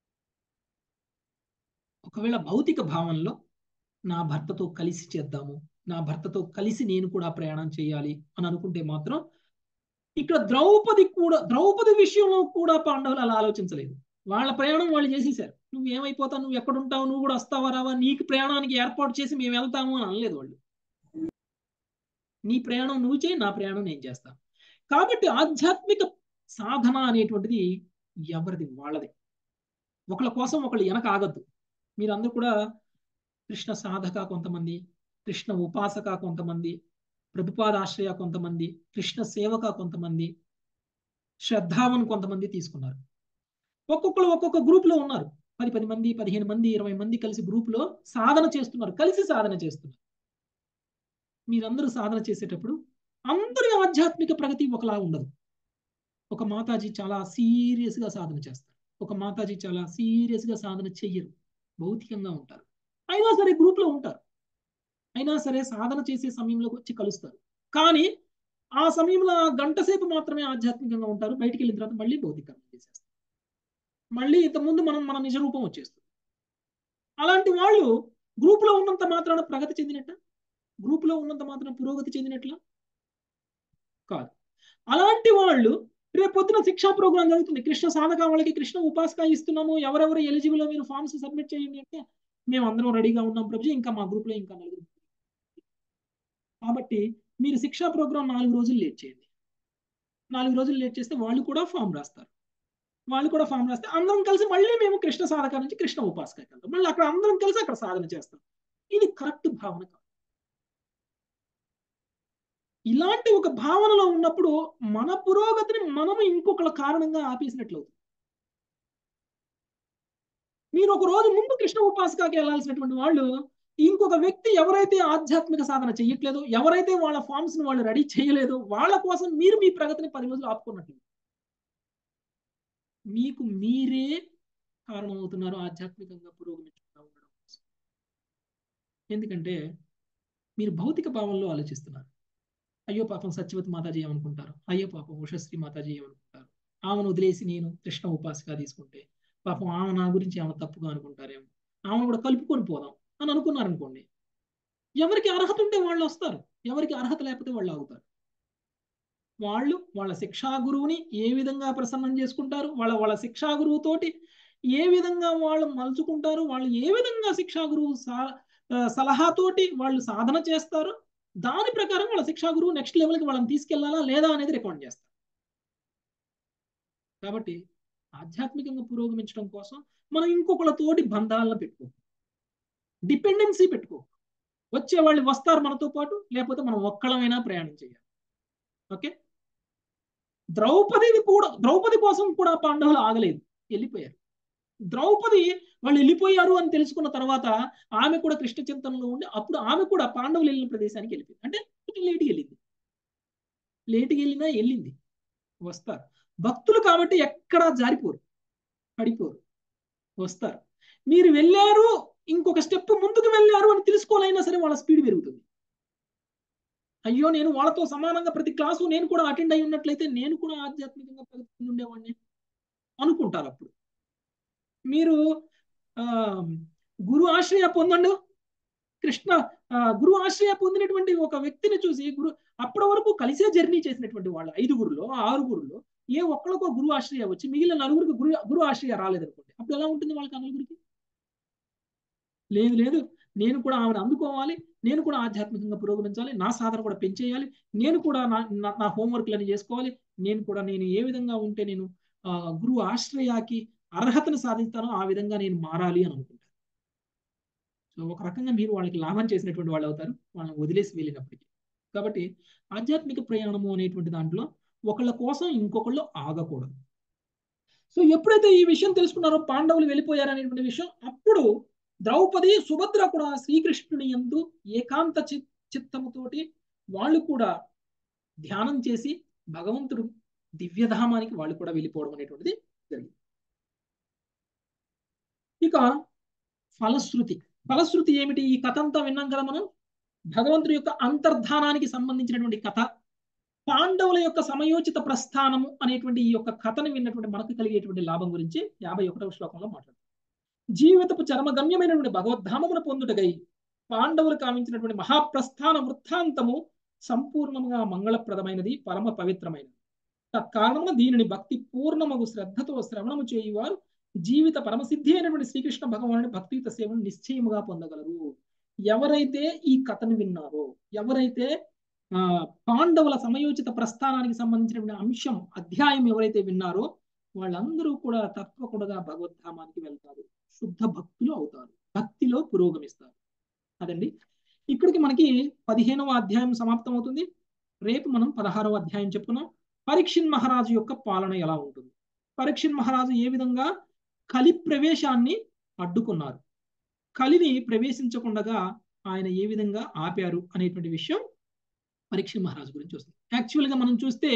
ఒకవేళ భౌతిక భావంలో నా భర్తతో కలిసి చేద్దాము నా భర్తతో కలిసి నేను కూడా ప్రయాణం చేయాలి అని అనుకుంటే మాత్రం ఇక్కడ ద్రౌపది కూడా ద్రౌపది విషయంలో కూడా పాండవులు అలా ఆలోచించలేదు వాళ్ళ ప్రయాణం వాళ్ళు చేసేసారు నువ్వు ఏమైపోతావు నువ్వు ఎక్కడ ఉంటావు నువ్వు కూడా వస్తావా రావా నీకు ప్రయాణానికి ఏర్పాటు చేసి మేము వెళ్తాము అని అనలేదు వాళ్ళు నీ ప్రయాణం నువ్వు చేయి నా ప్రయాణం నేను చేస్తాను కాబట్టి ఆధ్యాత్మిక సాధన అనేటువంటిది ఎవరిది వాళ్ళది ఒకళ్ళ కోసం ఒకళ్ళు వెనక ఆగద్దు మీరందరూ కూడా కృష్ణ సాధక కొంతమంది కృష్ణ ఉపాసక కొంతమంది ప్రభుపాదాశ్రయ కొంతమంది కృష్ణ సేవక కొంతమంది శ్రద్ధావన్ కొంతమంది తీసుకున్నారు ఒక్కొక్కరు ఒక్కొక్క గ్రూప్ లో ఉన్నారు పది పది మంది పదిహేను మంది ఇరవై మంది కలిసి గ్రూప్ లో సాధన చేస్తున్నారు కలిసి సాధన చేస్తున్నారు మీరందరూ సాధన చేసేటప్పుడు అందరి ఆధ్యాత్మిక ప్రగతి ఒకలా ఉండదు ఒక మాతాజీ చాలా సీరియస్ గా సాధన చేస్తారు ఒక మాతాజీ చాలా సీరియస్ గా సాధన చెయ్యరు భౌతికంగా ఉంటారు అయినా సరే గ్రూప్ లో ఉంటారు అయినా సరే సాధన చేసే సమయంలోకి వచ్చి కలుస్తారు కానీ ఆ సమయంలో ఆ గంట సేపు మాత్రమే ఆధ్యాత్మికంగా ఉంటారు బయటికి వెళ్ళిన తర్వాత మళ్ళీ భౌతికంగా చేసేస్తారు మళ్ళీ ఇంతకుముందు మనం మన నిజ రూపం వచ్చేస్తుంది అలాంటి వాళ్ళు గ్రూప్ లో ఉన్నంత మాత్రాన ప్రగతి చెందినట్ట గ్రూప్ లో ఉన్నంత మాత్రం పురోగతి చెందినట్ల కాదు అలాంటి వాళ్ళు రేపు పొద్దున శిక్షా ప్రోగ్రామ్ జరుగుతుంది కృష్ణ సాధక వాళ్ళకి కృష్ణ ఉపాసక ఇస్తున్నాము ఎవరెవరు ఎలిజిబుల్ మీరు ఫామ్స్ సబ్మిట్ చేయండి అంటే మేము అందరం రెడీగా ఉన్నాం ప్రభుజీ ఇంకా మా గ్రూప్ లో ఇంకా నలుగురు కాబట్టి మీరు శిక్షా ప్రోగ్రామ్ నాలుగు రోజులు లేట్ చేయండి నాలుగు రోజులు లేట్ చేస్తే వాళ్ళు కూడా ఫామ్ రాస్తారు వాళ్ళు కూడా ఫామ్ రాస్తే అందరం కలిసి మళ్ళీ మేము కృష్ణ సాధక నుంచి కృష్ణ ఉపాసక వెళ్తాం మళ్ళీ అక్కడ అందరం కలిసి అక్కడ సాధన చేస్తాం ఇది కరెక్ట్ భావన కాదు ఇలాంటి ఒక భావనలో ఉన్నప్పుడు మన పురోగతిని మనము ఇంకొకళ్ళ కారణంగా ఆపేసినట్లు అవుతుంది మీరు ఒక రోజు ముందు కృష్ణ ఉపాసకకి వెళ్ళాల్సినటువంటి వాళ్ళు ఇంకొక వ్యక్తి ఎవరైతే ఆధ్యాత్మిక సాధన చేయట్లేదో ఎవరైతే వాళ్ళ ఫామ్స్ ని వాళ్ళు రెడీ చేయలేదో వాళ్ళ కోసం మీరు మీ ప్రగతిని పది రోజులు ఆపుకున్నట్లు మీకు మీరే కారణమవుతున్నారు ఆధ్యాత్మికంగా పురోగమించకుండా ఉండడం కోసం ఎందుకంటే మీరు భౌతిక భావంలో ఆలోచిస్తున్నారు అయ్యో పాపం సత్యవతి మాతాజీ ఏమనుకుంటారు అయ్యో పాపం ఉషశ్రీ మాతాజీ ఏమనుకుంటారు ఆమెను వదిలేసి నేను కృష్ణ ఉపాసగా తీసుకుంటే పాపం ఆమె నా గురించి ఆమె తప్పుగా అనుకుంటారేమో ఆమెను కూడా కలుపుకొని పోదాం అని అనుకున్నారనుకోండి ఎవరికి అర్హత ఉంటే వాళ్ళు వస్తారు ఎవరికి అర్హత లేకపోతే వాళ్ళు ఆగుతారు వాళ్ళు వాళ్ళ శిక్షా గురువుని ఏ విధంగా ప్రసన్నం చేసుకుంటారు వాళ్ళ వాళ్ళ శిక్షా గురువుతోటి ఏ విధంగా వాళ్ళు మలుచుకుంటారు వాళ్ళు ఏ విధంగా శిక్షా గురువు సలహాతోటి వాళ్ళు సాధన చేస్తారు దాని ప్రకారం వాళ్ళ శిక్షా గురువు నెక్స్ట్ లెవెల్కి వాళ్ళని తీసుకెళ్లాలా లేదా అనేది రికమెండ్ చేస్తారు కాబట్టి ఆధ్యాత్మికంగా పురోగమించడం కోసం మనం ఇంకొకళ్ళతోటి బంధాలను పెట్టుకో డిపెండెన్సీ పెట్టుకో వచ్చే వాళ్ళు వస్తారు మనతో పాటు లేకపోతే మనం ఒక్కళ్ళమైనా ప్రయాణం చేయాలి ఓకే ద్రౌపదిని కూడా ద్రౌపది కోసం కూడా పాండవులు ఆగలేదు వెళ్ళిపోయారు ద్రౌపది వాళ్ళు వెళ్ళిపోయారు అని తెలుసుకున్న తర్వాత ఆమె కూడా కృష్ణ చింతనలో ఉండి అప్పుడు ఆమె కూడా పాండవులు వెళ్ళిన ప్రదేశానికి వెళ్ళిపోయింది అంటే లేటుకి వెళ్ళింది లేటుకి వెళ్ళినా వెళ్ళింది వస్తారు భక్తులు కాబట్టి ఎక్కడా జారిపోరు పడిపోరు వస్తారు మీరు వెళ్ళారు ఇంకొక స్టెప్ ముందుకు వెళ్ళారు అని తెలుసుకోవాలైనా సరే వాళ్ళ స్పీడ్ పెరుగుతుంది అయ్యో నేను వాళ్ళతో సమానంగా ప్రతి క్లాసు నేను కూడా అటెండ్ అయి ఉన్నట్లయితే నేను కూడా ఆధ్యాత్మికంగా ప్రగతి ఉండేవాడిని అనుకుంటారు అప్పుడు మీరు ఆ గురు ఆశ్రయ పొందండు కృష్ణ గురు ఆశ్రయ పొందినటువంటి ఒక వ్యక్తిని చూసి గురు అప్పటి వరకు కలిసే జర్నీ చేసినటువంటి వాళ్ళు ఐదుగురులో ఆరుగురులో ఏ ఒక్కడికో గురు ఆశ్రయ వచ్చి మిగిలిన నలుగురికి గురు గురు ఆశ్రయ రాలేదనుకోండి అప్పుడు ఎలా ఉంటుంది వాళ్ళకి ఆ నలుగురికి లేదు లేదు నేను కూడా ఆమెను అందుకోవాలి నేను కూడా ఆధ్యాత్మికంగా పురోగమించాలి నా సాధన కూడా పెంచేయాలి నేను కూడా నా నా హోంవర్క్లని చేసుకోవాలి నేను కూడా నేను ఏ విధంగా ఉంటే నేను గురువు ఆశ్రయాకి అర్హతను సాధిస్తానో ఆ విధంగా నేను మారాలి అని అనుకుంటాను సో ఒక రకంగా మీరు వాళ్ళకి లాభం చేసినటువంటి వాళ్ళు అవుతారు వాళ్ళని వదిలేసి వెళ్ళినప్పటికీ కాబట్టి ఆధ్యాత్మిక ప్రయాణము అనేటువంటి దాంట్లో ఒకళ్ళ కోసం ఇంకొకళ్ళు ఆగకూడదు సో ఎప్పుడైతే ఈ విషయం తెలుసుకున్నారో పాండవులు వెళ్ళిపోయారనేటువంటి విషయం అప్పుడు ద్రౌపది సుభద్ర కూడా శ్రీకృష్ణుని ఎందు ఏకాంత చిత్తముతోటి వాళ్ళు కూడా ధ్యానం చేసి భగవంతుడు దివ్యధామానికి వాళ్ళు కూడా వెళ్ళిపోవడం అనేటువంటిది జరిగింది ఇక ఫలశ్రుతి ఫలశ్రుతి ఏమిటి ఈ కథ అంతా విన్నాం కదా మనం భగవంతుడి యొక్క అంతర్ధానానికి సంబంధించినటువంటి కథ పాండవుల యొక్క సమయోచిత ప్రస్థానము అనేటువంటి ఈ యొక్క కథను విన్నటువంటి మనకు కలిగేటువంటి లాభం గురించి యాభై ఒకటవ శ్లోకంలో మాట్లాడుతాం జీవితపు చరమగమ్యమైనటువంటి భగవద్ధామమును పొందుటగై పాండవులు కావించినటువంటి మహాప్రస్థాన వృత్తాంతము సంపూర్ణముగా మంగళప్రదమైనది పరమ పవిత్రమైనది తత్కారణమున దీనిని భక్తి పూర్ణమగు శ్రద్ధతో శ్రవణము చేయువారు జీవిత పరమసిద్ధి అయినటువంటి శ్రీకృష్ణ భగవానుడి భక్తియుత సేవను నిశ్చయముగా పొందగలరు ఎవరైతే ఈ కథను విన్నారో ఎవరైతే ఆ పాండవుల సమయోచిత ప్రస్థానానికి సంబంధించినటువంటి అంశం అధ్యాయం ఎవరైతే విన్నారో వాళ్ళందరూ కూడా తప్పకుండా భగవద్ధామానికి వెళ్తారు శుద్ధ భక్తులు అవుతారు భక్తిలో పురోగమిస్తారు అదండి ఇక్కడికి మనకి పదిహేనవ అధ్యాయం సమాప్తం అవుతుంది రేపు మనం పదహారవ అధ్యాయం చెప్పుకున్నాం పరీక్షిన్ మహారాజు యొక్క పాలన ఎలా ఉంటుంది పరీక్షిన్ మహారాజు ఏ విధంగా కలి ప్రవేశాన్ని అడ్డుకున్నారు కలిని ప్రవేశించకుండా ఆయన ఏ విధంగా ఆపారు అనేటువంటి విషయం పరీక్ష మహారాజు గురించి వస్తుంది యాక్చువల్గా మనం చూస్తే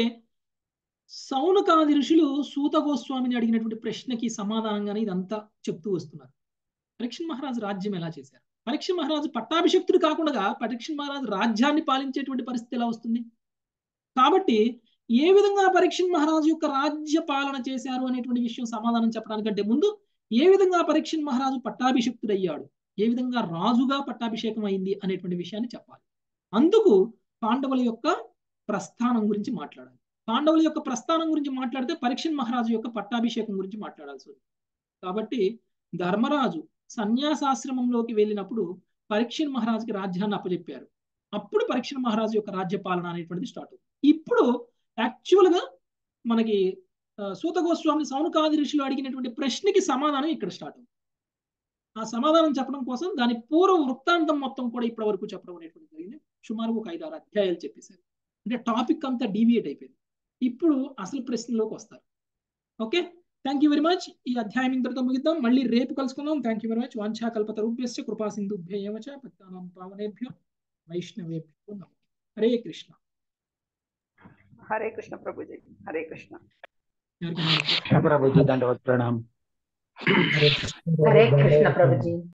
సౌనకాది ఋషులు సూత గోస్వామిని అడిగినటువంటి ప్రశ్నకి సమాధానంగానే ఇదంతా చెప్తూ వస్తున్నారు పరీక్ష మహారాజు రాజ్యం ఎలా చేశారు పరీక్ష మహారాజు పట్టాభిషక్తుడు కాకుండా పరీక్ష మహారాజు రాజ్యాన్ని పాలించేటువంటి పరిస్థితి ఎలా వస్తుంది కాబట్టి ఏ విధంగా పరీక్ష మహారాజు యొక్క రాజ్య పాలన చేశారు అనేటువంటి విషయం సమాధానం చెప్పడానికంటే ముందు ఏ విధంగా పరీక్ష మహారాజు పట్టాభిషక్తుడయ్యాడు ఏ విధంగా రాజుగా పట్టాభిషేకం అయింది అనేటువంటి విషయాన్ని చెప్పాలి అందుకు పాండవుల యొక్క ప్రస్థానం గురించి మాట్లాడాలి పాండవుల యొక్క ప్రస్థానం గురించి మాట్లాడితే పరీక్ష మహారాజు యొక్క పట్టాభిషేకం గురించి మాట్లాడాల్సి ఉంది కాబట్టి ధర్మరాజు సన్యాసాశ్రమంలోకి వెళ్ళినప్పుడు పరీక్ష మహారాజుకి రాజ్యాన్ని అప్పచెప్పారు అప్పుడు పరీక్ష మహారాజు యొక్క రాజ్య పాలన అనేటువంటిది స్టార్ట్ అవుతుంది ఇప్పుడు యాక్చువల్ గా మనకి సూత గోస్వామి సౌనకాది ఋషులు అడిగినటువంటి ప్రశ్నకి సమాధానం ఇక్కడ స్టార్ట్ అవుతుంది ఆ సమాధానం చెప్పడం కోసం దాని పూర్వ వృత్తాంతం మొత్తం కూడా ఇప్పటి వరకు చెప్పడం అనేటువంటి జరిగింది సుమారు ఒక ఐదు ఆరు అధ్యాయాలు చెప్పేశారు అంటే టాపిక్ అంతా డీవియేట్ అయిపోయింది ఇప్పుడు అసలు ప్రశ్నలోకి వస్తారు okay thank you very much ఈ అధ్యాయం ఇంతటితో ముగిద్దాం మళ్ళీ రేపు కలుసుకుందాం థ్యాంక్ యూ వెరీ మచ్ వాంఛా కల్పతరుభ్యశ్చ కృపా సింధుభ్యయవచ పత్తానాం పావనేభ్యో వైష్ణవేభ్యో నమః హరే కృష్ణ హరే కృష్ణ ప్రభుజీ హరే కృష్ణ ఎవరికైనా प्रभु जी दंडवत प्रणाम హరే కృష్ణ ప్రభుజీ